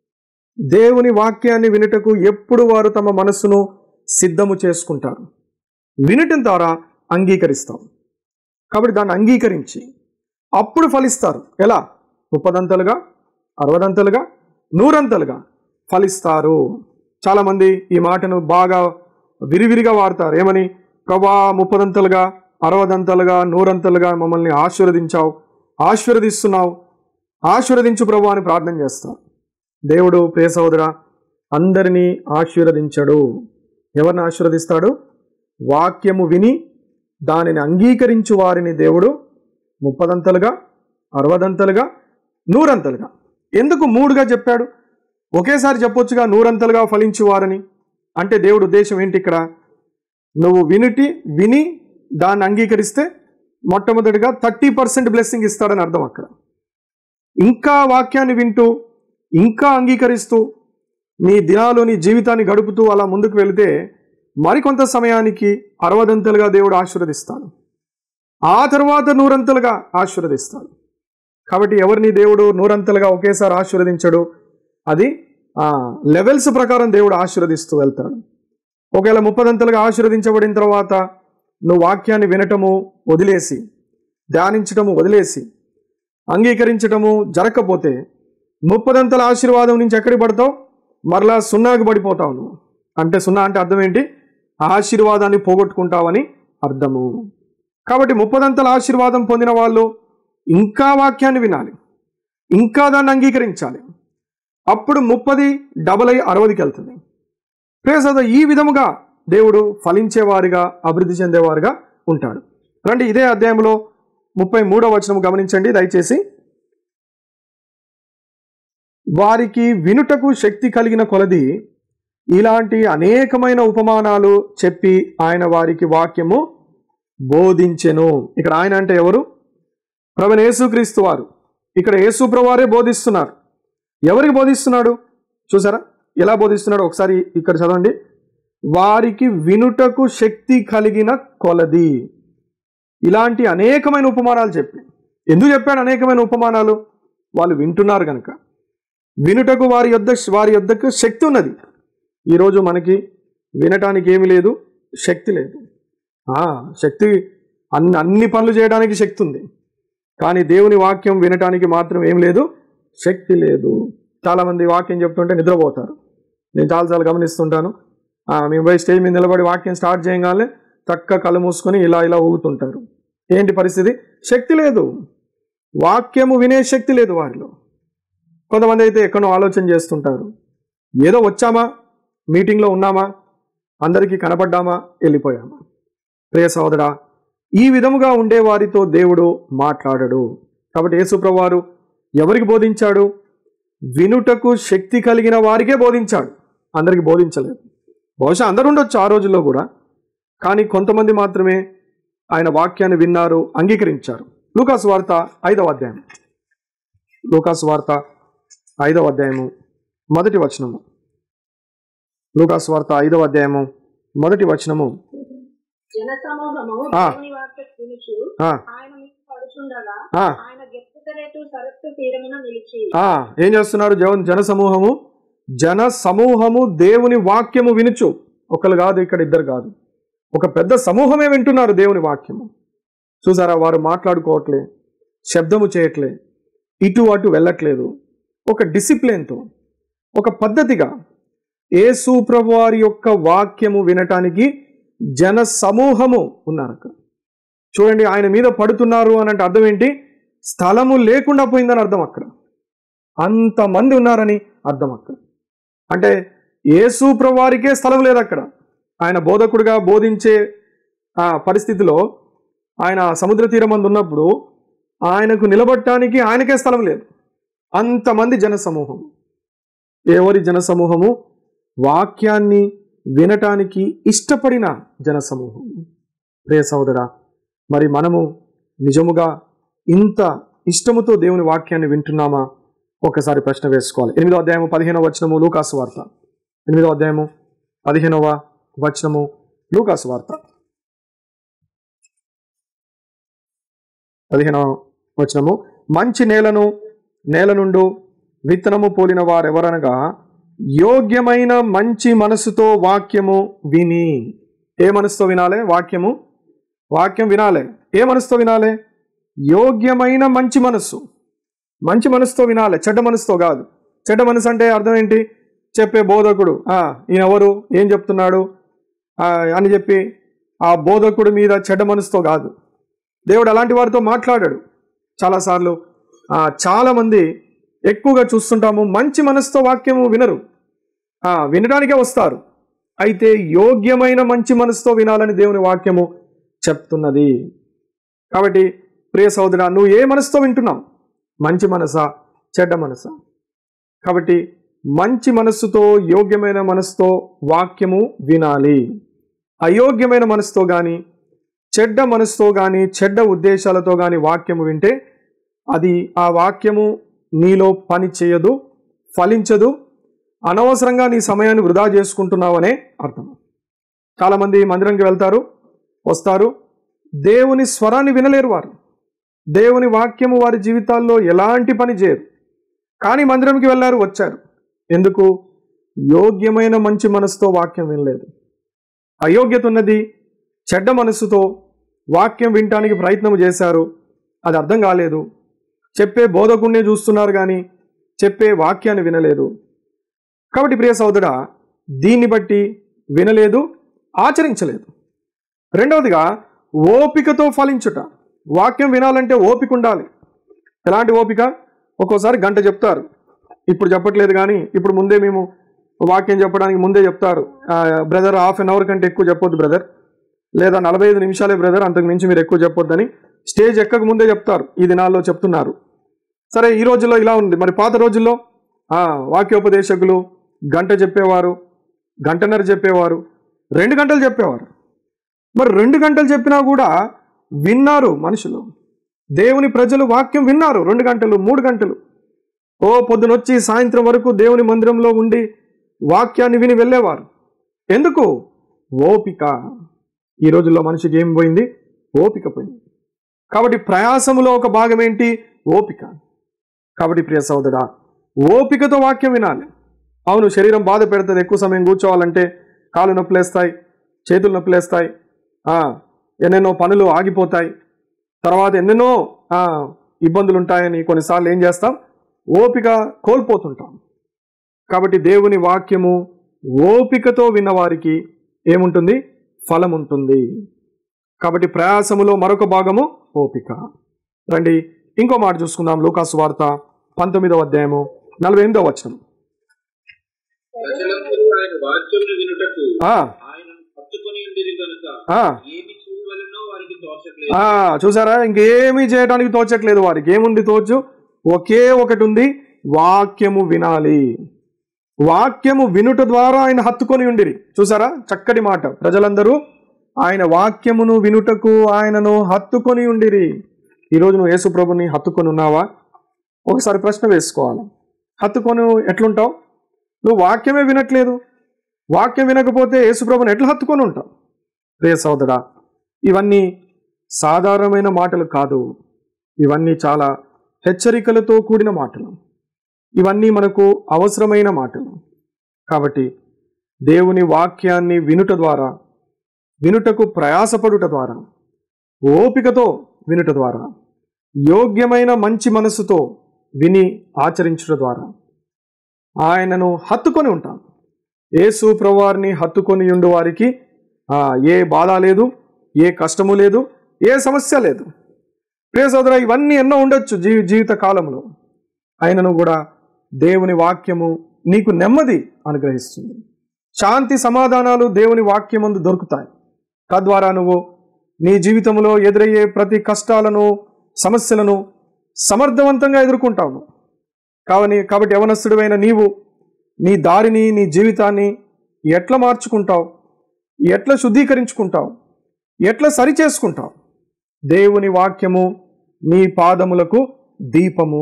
దేవుని వాక్యాన్ని వినుటకు ఎప్పుడు వారు తమ మనస్సును సిద్ధము చేసుకుంటారు వినటం ద్వారా అంగీకరిస్తాం కాబట్టి దాన్ని అంగీకరించి అప్పుడు ఫలిస్తారు ఎలా ముప్పదంతలుగా అరవదంతలుగా నూరంతలుగా ఫలిస్తారు చాలామంది ఈ మాటను బాగా విరివిరిగా వాడతారు ఏమని ప్రభా ముప్పదంతలుగా అరవదంతలుగా నూరంతలుగా మమ్మల్ని ఆశీర్వదించావు ఆశీర్వదిస్తున్నావు ఆశీర్వదించు ప్రభు అని ప్రార్థన చేస్తారు దేవుడు ప్రియ సహోదర అందరినీ ఆశీర్వదించడు ఎవరిని ఆశీర్వదిస్తాడు వాక్యము విని దానిని అంగీకరించు వారిని దేవుడు ముప్పదంతలుగా అరవదంతలుగా నూరంతలుగా ఎందుకు మూడుగా చెప్పాడు ఒకేసారి చెప్పొచ్చుగా నూరంతలుగా ఫలించు వారని అంటే దేవుడు ఉద్దేశం ఏంటి ఇక్కడ నువ్వు వినుటి విని దాన్ని అంగీకరిస్తే మొట్టమొదటిగా థర్టీ పర్సెంట్ బ్లెస్సింగ్ ఇస్తాడని అర్థం అక్కడ ఇంకా వాక్యాన్ని వింటూ ఇంకా అంగీకరిస్తూ నీ దినాలు నీ జీవితాన్ని గడుపుతూ అలా ముందుకు వెళితే మరికొంత సమయానికి అరవదంతలుగా దేవుడు ఆశీర్వదిస్తాడు ఆ తర్వాత నూరంతలుగా ఆశీర్వదిస్తాడు కాబట్టి ఎవరిని దేవుడు నూరంతలుగా ఒకేసారి ఆశీర్వదించడు అది ఆ, లెవెల్స్ ప్రకారం దేవుడు ఆశీర్వదిస్తూ వెళ్తాడు ఒకవేళ ముప్పదంతలుగా ఆశీర్వదించబడిన తర్వాత నువ్వు వాక్యాన్ని వినటము వదిలేసి ధ్యానించటము వదిలేసి అంగీకరించటము జరగకపోతే ముప్పదంతల ఆశీర్వాదం నుంచి ఎక్కడికి పడతావు మరలా సున్నాకి పడిపోతావు నువ్వు అంటే సున్నా అంటే అర్థం ఏంటి ఆశీర్వాదాన్ని పోగొట్టుకుంటావని అర్థము కాబట్టి ముప్పదంతల ఆశీర్వాదం పొందిన వాళ్ళు ఇంకా వాక్యాన్ని వినాలి ఇంకా దాన్ని అంగీకరించాలి అప్పుడు ముప్పది డబల్ అయి అరవదికి వెళ్తుంది ప్రేసద ఈ విధముగా దేవుడు ఫలించేవారిగా అభివృద్ధి చెందేవారుగా ఉంటాడు రండి ఇదే అధ్యాయంలో ముప్పై మూడవ వచనం గమనించండి దయచేసి వారికి వినుటకు శక్తి కలిగిన కొలది ఇలాంటి అనేకమైన ఉపమానాలు చెప్పి ఆయన వారికి వాక్యము బోధించెను ఇక్కడ ఆయన అంటే ఎవరు ప్రవణ యేసుక్రీస్తు వారు ఇక్కడ యేసు ప్రభువారే బోధిస్తున్నారు ఎవరికి బోధిస్తున్నాడు చూసారా ఎలా బోధిస్తున్నాడు ఒకసారి ఇక్కడ చదవండి వారికి వినుటకు శక్తి కలిగిన కొలది ఇలాంటి అనేకమైన ఉపమానాలు చెప్పి ఎందుకు చెప్పాడు అనేకమైన ఉపమానాలు వాళ్ళు వింటున్నారు కనుక వినుటకు వారి యొద్ద వారి యొద్దకు శక్తి ఉన్నది ఈరోజు మనకి వినటానికి ఏమీ లేదు శక్తి లేదు ఆ, శక్తి అన్ని అన్ని పనులు చేయడానికి శక్తి ఉంది కానీ దేవుని వాక్యం వినటానికి మాత్రం ఏం లేదు శక్తి లేదు చాలామంది వాక్యం చెప్తుంటే నిద్రపోతారు నేను చాలాసార్లు గమనిస్తుంటాను ఆ, మేము పోయి స్టేజ్ మీద నిలబడి వాక్యం స్టార్ట్ చేయగానే తక్క కళ్ళు మూసుకొని ఇలా ఇలా ఊగుతుంటారు ఏంటి పరిస్థితి శక్తి లేదు వాక్యము వినే శక్తి లేదు వారిలో కొంతమంది అయితే ఎక్కడో ఆలోచన చేస్తుంటారు ఏదో వచ్చామా మీటింగ్లో ఉన్నామా అందరికీ కనపడ్డామా వెళ్ళిపోయామా ప్రియ సోదరా ఈ విధముగా ఉండే వారితో దేవుడు మాట్లాడడు కాబట్టి యేసుప్రభు వారు ఎవరికి బోధించాడు వినుటకు శక్తి కలిగిన వారికే బోధించాడు అందరికి బోధించలేదు బహుశా అందరు ఉండొచ్చు ఆ రోజుల్లో కూడా కానీ కొంతమంది మాత్రమే ఆయన వాక్యాన్ని విన్నారు అంగీకరించారు లూకాసు వార్త ఐదవ అధ్యాయం లూకాసు వార్త ఐదవ అధ్యాయము మొదటి వచనము లూకాసు వార్త ఐదవ అధ్యాయము మొదటి వచనము జనసమూహము ఆ. దేవుని వార్త వినుచు ఆ, ఆయన మీకు పడుచుండగా ఆ, ఆయన గెప్పుతరేటు సరస్సు తీరమున నిలిచి ఆ, ఏం చేస్తున్నారు జన జన సమూహము జన సమూహము దేవుని వాక్యము వినుచు ఒకరు కాదు ఇక్కడ ఇద్దరు కాదు ఒక పెద్ద సమూహమే వింటున్నారు దేవుని వాక్యము చూసారా వారు మాట్లాడుకోవట్లే శబ్దము చేయట్లే ఇటు అటు వెళ్ళట్లేదు ఒక డిసిప్లిన్తో ఒక పద్ధతిగా యేసు ప్రభు వారి యొక్క వాక్యము వినటానికి జన సమూహము ఉన్నారు అక్కడ చూడండి ఆయన మీద పడుతున్నారు అని అంటే అర్థం ఏంటి స్థలము లేకుండా పోయిందని అర్థం అక్కడ అంతమంది ఉన్నారని అర్థం అక్కడ అంటే యేసు ప్రభు వారికే స్థలం లేదు అక్కడ ఆయన బోధకుడిగా బోధించే ఆ పరిస్థితిలో ఆయన సముద్ర తీరం మంది ఉన్నప్పుడు ఆయనకు నిలబడటానికి ఆయనకే స్థలం లేదు అంతమంది జనసమూహం ఎవరి జనసమూహము వాక్యాన్ని వినటానికి ఇష్టపడిన జనసమూహం ప్రియ సోదరా మరి మనము నిజముగా ఇంత ఇష్టముతో దేవుని వాక్యాన్ని వింటున్నామా ఒకసారి ప్రశ్న వేసుకోవాలి ఎనిమిదో అధ్యాయము పదిహేనవ వచనము లూకాసు వార్త ఎనిమిదో అధ్యాయము పదిహేనవ వచనము లూకాసు వార్త పదిహేనవ వచనము మంచి నేలను నేల నుండు విత్తనము పోలిన వారెవరనగా యోగ్యమైన మంచి మనసుతో వాక్యము విని ఏ మనసుతో వినాలే వాక్యము వాక్యం వినాలే ఏ మనసుతో వినాలే యోగ్యమైన మంచి మనస్సు మంచి మనసుతో వినాలి చెడ్డ మనసుతో కాదు చెడ్డ మనసు అంటే అర్థం ఏంటి చెప్పే బోధకుడు ఆ, ఈయన ఎవరు ఏం చెప్తున్నాడు ఆ, అని చెప్పి ఆ బోధకుడి మీద చెడ్డ మనసుతో కాదు దేవుడు అలాంటి వారితో మాట్లాడాడు చాలాసార్లు ఆ, చాలామంది ఎక్కువగా చూస్తుంటాము మంచి మనసుతో వాక్యము వినరు ఆ, వినడానికే వస్తారు అయితే యోగ్యమైన మంచి మనసుతో వినాలని దేవుని వాక్యము చెప్తున్నది కాబట్టి ప్రియ సోదరా నువ్వు ఏ మనసుతో వింటున్నావు మంచి మనసా చెడ్డ మనసా కాబట్టి మంచి మనస్సుతో యోగ్యమైన మనసుతో వాక్యము వినాలి అయోగ్యమైన మనసుతో కానీ చెడ్డ మనసుతో కానీ చెడ్డ ఉద్దేశాలతో కానీ వాక్యము వింటే అది ఆ వాక్యము నీలో పని చేయదు ఫలించదు అనవసరంగా నీ సమయాన్ని వృధా చేసుకుంటున్నావనే అర్థం చాలామంది మందిరంకి వెళ్తారు వస్తారు దేవుని స్వరాన్ని వినలేరు వారు దేవుని వాక్యము వారి జీవితాల్లో ఎలాంటి పని చేయరు కానీ మందిరంకి వెళ్ళారు వచ్చారు ఎందుకు యోగ్యమైన మంచి మనసుతో వాక్యం వినలేదు అయోగ్యత ఉన్నది చెడ్డ మనస్సుతో వాక్యం వినటానికి ప్రయత్నం చేశారు అది అర్థం కాలేదు చెప్పే బోధకుడినే చూస్తున్నారు కానీ చెప్పే వాక్యాన్ని వినలేదు కాబట్టి ప్రియ సోదరా దీన్ని బట్టి వినలేదు ఆచరించలేదు రెండవదిగా ఓపికతో ఫలించుట వాక్యం వినాలంటే ఓపిక ఉండాలి ఎలాంటి ఓపిక ఒక్కోసారి గంట చెప్తారు ఇప్పుడు చెప్పట్లేదు కానీ ఇప్పుడు ముందే మేము వాక్యం చెప్పడానికి ముందే చెప్తారు బ్రదర్ హాఫ్ అన్ అవర్ కంటే ఎక్కువ చెప్పొద్దు బ్రదర్ లేదా నలభై ఐదు నిమిషాలే బ్రదర్ అంతకు మించి మీరు ఎక్కువ చెప్పొద్దని స్టేజ్ ఎక్కక ముందే చెప్తారు ఈ దినాల్లో చెప్తున్నారు సరే ఈ రోజుల్లో ఇలా ఉంది మరి పాత రోజుల్లో ఆ, వాక్యోపదేశకులు గంట చెప్పేవారు గంటన్నర చెప్పేవారు రెండు గంటలు చెప్పేవారు మరి రెండు గంటలు చెప్పినా కూడా విన్నారు మనుషులు దేవుని ప్రజలు వాక్యం విన్నారు రెండు గంటలు మూడు గంటలు ఓ పొద్దునొచ్చి సాయంత్రం వరకు దేవుని మందిరంలో ఉండి వాక్యాన్ని విని వెళ్ళేవారు ఎందుకు ఓపిక ఈ రోజుల్లో మనిషికి ఏం పోయింది ఓపిక పోయింది కాబట్టి ప్రయాసములో ఒక భాగం ఏంటి ఓపిక కాబట్టి ప్రియ సోదరా ఓపికతో వాక్యం వినాలి అవును శరీరం బాధ పెడుతుంది ఎక్కువ సమయం కూర్చోవాలంటే కాళ్ళు నొప్పులేస్తాయి చేతులు నొప్పులేస్తాయి ఆ, ఎన్నెన్నో పనులు ఆగిపోతాయి తర్వాత ఎన్నెన్నో ఆ, ఇబ్బందులు ఉంటాయని కొన్నిసార్లు ఏం చేస్తాం ఓపిక కోల్పోతుంటాం కాబట్టి దేవుని వాక్యము ఓపికతో విన్నవారికి ఏముంటుంది ఫలం ఉంటుంది కాబట్టి ప్రయాసములో మరొక భాగము ఓపిక రండి ఇంకో మాట చూసుకుందాం లూకాసు వార్త పంతొమ్మిదవ అధ్యాయము నలభై ఎనిమిదవ వచనం ప్రజలందరూ ఆయన వాక్యమును వినుటకు ఆ, ఆయనను పట్టుకొని ఉండేది కనుక ఆ, ఏమి చేయవలనో వారికి తోచట్లేదు ఆ, చూసారా ఇంకేమీ చేయడానికి తోచట్లేదు వారికి ఏముంది తోచు ఒకే ఒకటి ఉంది వాక్యము వినాలి వాక్యము వినుట ద్వారా ఆయన హత్తుకొని ఉండిరి చూసారా చక్కటి మాట ప్రజలందరూ ఆయన వాక్యమును వినుటకు ఆయనను హత్తుకొని ఉండిరి ఈరోజు నువ్వు యేసు ప్రభుని హత్తుకొని ఉన్నావా ఒకసారి ప్రశ్న వేసుకోవాలి హత్తుకొని ఎట్లుంటావు నువ్వు వాక్యమే వినట్లేదు వాక్యం వినకపోతే యేసు ప్రభుని ఎట్లా హత్తుకొని ఉంటావు ప్రియ సోదరా ఇవన్నీ సాధారణమైన మాటలు కాదు ఇవన్నీ చాలా హెచ్చరికలతో కూడిన మాటలు ఇవన్నీ మనకు అవసరమైన మాటలు కాబట్టి దేవుని వాక్యాన్ని వినుట ద్వారా వినుటకు ప్రయాసపడుట ద్వారా ఓపికతో వినుట ద్వారా యోగ్యమైన మంచి మనసుతో విని ఆచరించుట ద్వారా ఆయనను హత్తుకొని ఉంటాం యేసు ప్రభువారిని హత్తుకొని ఉండు వారికి ఆ, ఏ బాధ లేదు ఏ కష్టము లేదు ఏ సమస్య లేదు ప్రియ సోదర ఇవన్నీ ఎన్నో ఉండొచ్చు జీ జీవిత కాలంలో అయినను కూడా దేవుని వాక్యము నీకు నెమ్మది అనుగ్రహిస్తుంది శాంతి సమాధానాలు దేవుని వాక్యమందు దొరుకుతాయి తద్వారా నువ్వు నీ జీవితంలో ఎదురయ్యే ప్రతి కష్టాలను సమస్యలను సమర్థవంతంగా ఎదుర్కొంటావు కావని కాబట్టి యవనస్తుడివైన నీవు నీ దారిని నీ జీవితాన్ని ఎట్లా మార్చుకుంటావు ఎట్లా శుద్ధీకరించుకుంటావు ఎట్లా సరి చేసుకుంటావు దేవుని వాక్యము నీ పాదములకు దీపము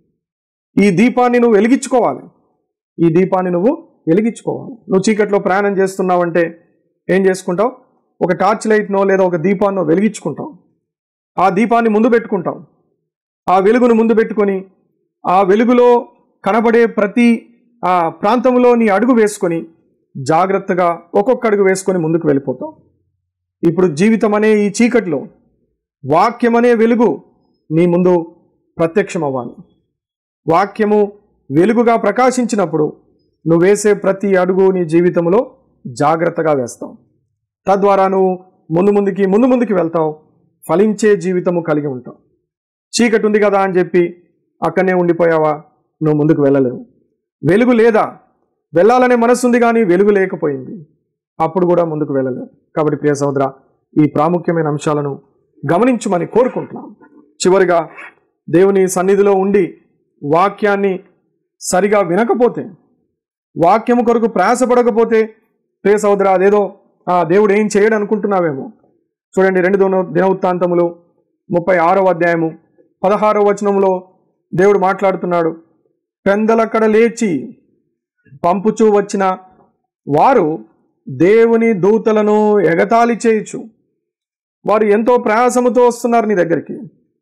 ఈ దీపాన్ని నువ్వు వెలిగించుకోవాలి ఈ దీపాన్ని నువ్వు వెలిగించుకోవాలి నువ్వు చీకట్లో ప్రయాణం చేస్తున్నావంటే ఏం చేసుకుంటావు ఒక టార్చ్ లైట్నో లేదా ఒక దీపాన్నో వెలిగించుకుంటావు ఆ దీపాన్ని ముందు పెట్టుకుంటావు ఆ వెలుగును ముందు పెట్టుకొని ఆ వెలుగులో కనబడే ప్రతి ఆ ప్రాంతంలో నీ అడుగు వేసుకొని జాగ్రత్తగా ఒక్కొక్క అడుగు వేసుకొని ముందుకు వెళ్ళిపోతావు ఇప్పుడు జీవితం అనే ఈ చీకటిలో వాక్యం అనే వెలుగు నీ ముందు ప్రత్యక్షం అవ్వాలి వాక్యము వెలుగుగా ప్రకాశించినప్పుడు నువ్వు వేసే ప్రతి అడుగు నీ జీవితంలో జాగ్రత్తగా వేస్తావు తద్వారా నువ్వు ముందు ముందుకి ముందు ముందుకి వెళ్తావు ఫలించే జీవితము కలిగి ఉంటావు చీకటి ఉంది కదా అని చెప్పి అక్కడనే ఉండిపోయావా నువ్వు ముందుకు వెళ్ళలేవు వెలుగు లేదా వెళ్ళాలనే మనసు ఉంది కానీ వెలుగు లేకపోయింది అప్పుడు కూడా ముందుకు వెళ్ళలేవు కాబట్టి ప్రియ సోదర ఈ ప్రాముఖ్యమైన అంశాలను గమనించమని కోరుకుంటున్నాం చివరిగా దేవుని సన్నిధిలో ఉండి వాక్యాన్ని సరిగా వినకపోతే వాక్యము కొరకు ప్రయాసపడకపోతే ప్రియ సోదర అదేదో ఆ దేవుడు ఏం చేయడు అనుకుంటున్నావేమో చూడండి రెండు దిన దినవృత్తాంతములు ముప్పై ఆరవ అధ్యాయము పదహారవ వచనంలో దేవుడు మాట్లాడుతున్నాడు పెందలక్కడ లేచి పంపుచూ వచ్చిన వారు దేవుని దూతలను ఎగతాళి చేయుచు వారు ఎంతో ప్రయాసముతో వస్తున్నారు నీ దగ్గరికి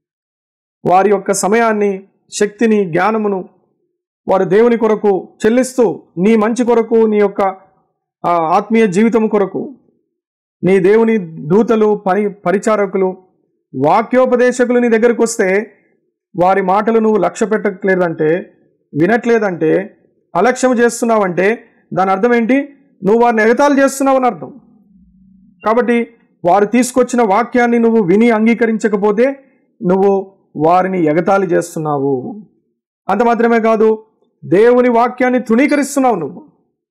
వారి యొక్క సమయాన్ని శక్తిని జ్ఞానమును వారు దేవుని కొరకు చెల్లిస్తూ నీ మంచి కొరకు నీ యొక్క ఆ, ఆత్మీయ జీవితం కొరకు నీ దేవుని దూతలు పని పరిచారకులు వాక్యోపదేశకులు నీ దగ్గరికి వస్తే వారి మాటలు నువ్వు లక్ష్య పెట్టట్లేదంటే వినట్లేదంటే అలక్ష్యం చేస్తున్నావంటే దాని అర్థం ఏంటి నువ్వు వారిని ఎగతాళి చేస్తున్నావు అని అర్థం కాబట్టి వారు తీసుకొచ్చిన వాక్యాన్ని నువ్వు విని అంగీకరించకపోతే నువ్వు వారిని ఎగతాళి చేస్తున్నావు అంత మాత్రమే కాదు దేవుని వాక్యాన్ని తృణీకరిస్తున్నావు నువ్వు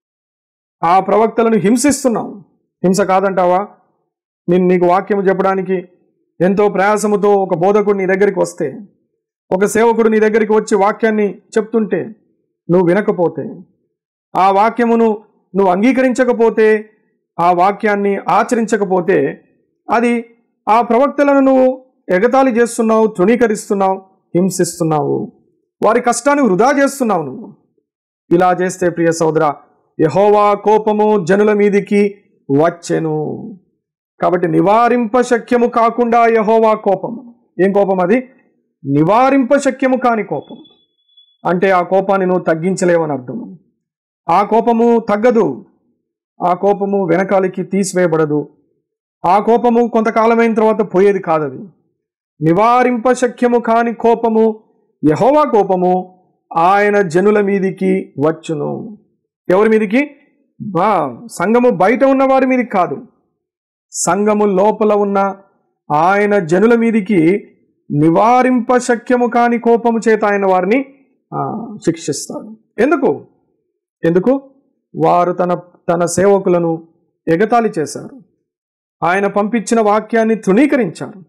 ఆ ప్రవక్తలను హింసిస్తున్నావు హింస కాదంటావా నేను నీకు వాక్యం చెప్పడానికి ఎంతో ప్రయాసముతో ఒక బోధకుడు నీ దగ్గరికి వస్తే ఒక సేవకుడు నీ దగ్గరికి వచ్చి వాక్యాన్ని చెప్తుంటే నువ్వు వినకపోతే ఆ వాక్యమును నువ్వు అంగీకరించకపోతే ఆ వాక్యాన్ని ఆచరించకపోతే అది ఆ ప్రవక్తలను నువ్వు ఎగతాళి చేస్తున్నావు తృణీకరిస్తున్నావు హింసిస్తున్నావు వారి కష్టాన్ని వృధా చేస్తున్నావు నువ్వు ఇలా చేస్తే ప్రియ సోదర యహోవా కోపము జనుల మీదికి వచ్చెను కాబట్టి నివారింప శక్యము కాకుండా యహోవా కోపము ఏం కోపం అది నివారింప శక్యము కాని కోపం అంటే ఆ కోపాన్ని నువ్వు తగ్గించలేవని అర్థం ఆ కోపము తగ్గదు ఆ కోపము వెనకాలికి తీసివేయబడదు ఆ కోపము కొంతకాలమైన తర్వాత పోయేది కాదది నివారింప శక్యము కాని కోపము యహోవా కోపము ఆయన జనుల మీదికి వచ్చును ఎవరి మీదికి బా సంఘము బయట ఉన్న వారి మీదకి కాదు సంఘము లోపల ఉన్న ఆయన జనుల మీదికి నివారింప శక్యము కాని కోపము చేత ఆయన వారిని ఆ, శిక్షిస్తాడు ఎందుకు ఎందుకు వారు తన తన సేవకులను ఎగతాళి చేశారు ఆయన పంపించిన వాక్యాన్ని తృణీకరించారు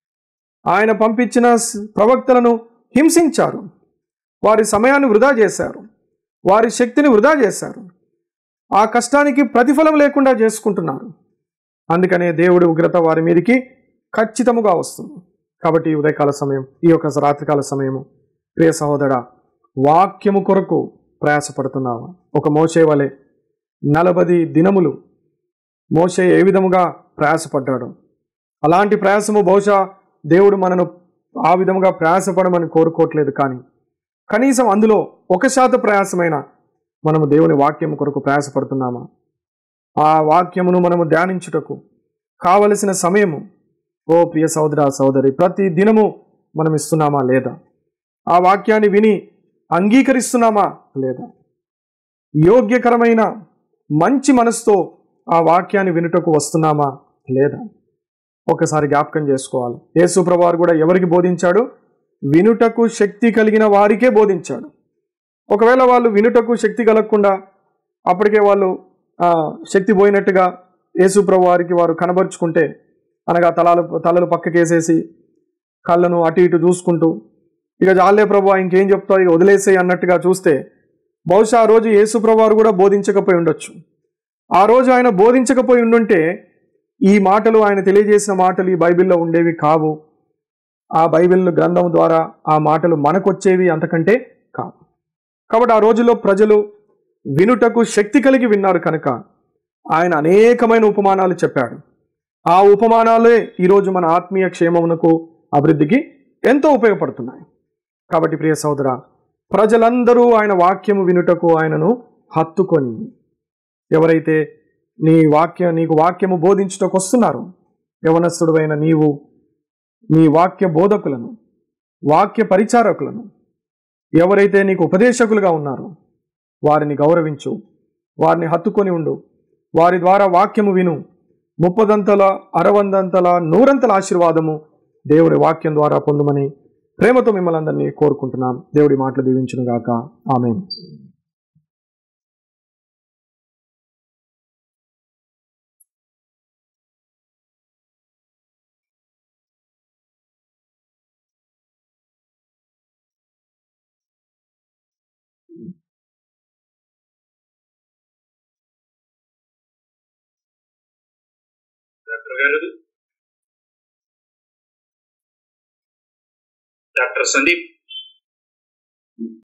ఆయన పంపించిన స్- ప్రవక్తలను హింసించారు వారి సమయాన్ని వృధా చేశారు వారి శక్తిని వృధా చేశారు ఆ కష్టానికి ప్రతిఫలం లేకుండా చేసుకుంటున్నారు అందుకనే దేవుడి ఉగ్రత వారి మీదకి ఖచ్చితముగా వస్తుంది కాబట్టి ఈ ఉదయకాల సమయం ఈ యొక్క రాత్రికాల సమయము ప్రియ సహోదరా వాక్యము కొరకు ప్రయాసపడుతున్నావా ఒక మోసే వలె నలభది దినములు మోసే ఏ విధముగా ప్రయాసపడ్డాడు అలాంటి ప్రయాసము బహుశా దేవుడు మనను ఆ విధముగా ప్రయాసపడమని కోరుకోవట్లేదు కానీ కనీసం అందులో ఒక శాత ప్రయాసమైన మనము దేవుని వాక్యం కొరకు ప్రయాసపడుతున్నామా ఆ వాక్యమును మనము ధ్యానించుటకు కావలసిన సమయము ఓ ప్రియ సహోదర సహోదరి ప్రతి దినము మనం ఇస్తున్నామా లేదా ఆ వాక్యాన్ని విని అంగీకరిస్తున్నామా లేదా యోగ్యకరమైన మంచి మనసుతో ఆ వాక్యాన్ని వినుటకు వస్తున్నామా లేదా ఒకసారి జ్ఞాపకం చేసుకోవాలి యేసుప్రభు వారు కూడా ఎవరికి బోధించాడు వినుటకు శక్తి కలిగిన వారికే బోధించాడు ఒకవేళ వాళ్ళు వినుటకు శక్తి కలగకుండా అప్పటికే వాళ్ళు ఆ, శక్తి పోయినట్టుగా యేసుప్రభు వారికి వారు కనబరుచుకుంటే అనగా తలాలు తలలు పక్కకేసేసి కళ్ళను అటు ఇటు చూసుకుంటూ ఇక జాలే ప్రభు ఇంకేం చెప్తావు ఇక వదిలేసేయి అన్నట్టుగా చూస్తే బహుశా ఆ రోజు యేసుప్రభు వారు కూడా బోధించకపోయి ఉండొచ్చు ఆ రోజు ఆయన బోధించకపోయి ఉండుంటే ఈ మాటలు ఆయన తెలియజేసిన మాటలు ఈ బైబిల్లో ఉండేవి కావు ఆ బైబిల్ గ్రంథం ద్వారా ఆ మాటలు మనకొచ్చేవి అంతకంటే కావు కాబట్టి ఆ రోజుల్లో ప్రజలు వినుటకు శక్తి కలిగి విన్నారు కనుక ఆయన అనేకమైన ఉపమానాలు చెప్పాడు ఆ ఉపమానాలే ఈరోజు మన ఆత్మీయ క్షేమమునకు అభివృద్ధికి ఎంతో ఉపయోగపడుతున్నాయి కాబట్టి ప్రియ సోదర ప్రజలందరూ ఆయన వాక్యము వినుటకు ఆయనను హత్తుకొని ఎవరైతే నీ వాక్య నీకు వాక్యము బోధించుటకు వస్తున్నారు యవనస్తుడువైన నీవు నీ వాక్య బోధకులను వాక్య పరిచారకులను ఎవరైతే నీకు ఉపదేశకులుగా ఉన్నారో వారిని గౌరవించు వారిని హత్తుకొని ఉండు వారి ద్వారా వాక్యము విను ముప్పదంతల అరవందంతల నూరంతల ఆశీర్వాదము దేవుడి వాక్యం ద్వారా పొందుమని ప్రేమతో మిమ్మల్ని అందరినీ కోరుకుంటున్నాం దేవుడి మాటలు దీవించును గాక ఆమె డాక్టర్ గారు డాక్టర్ సందీప్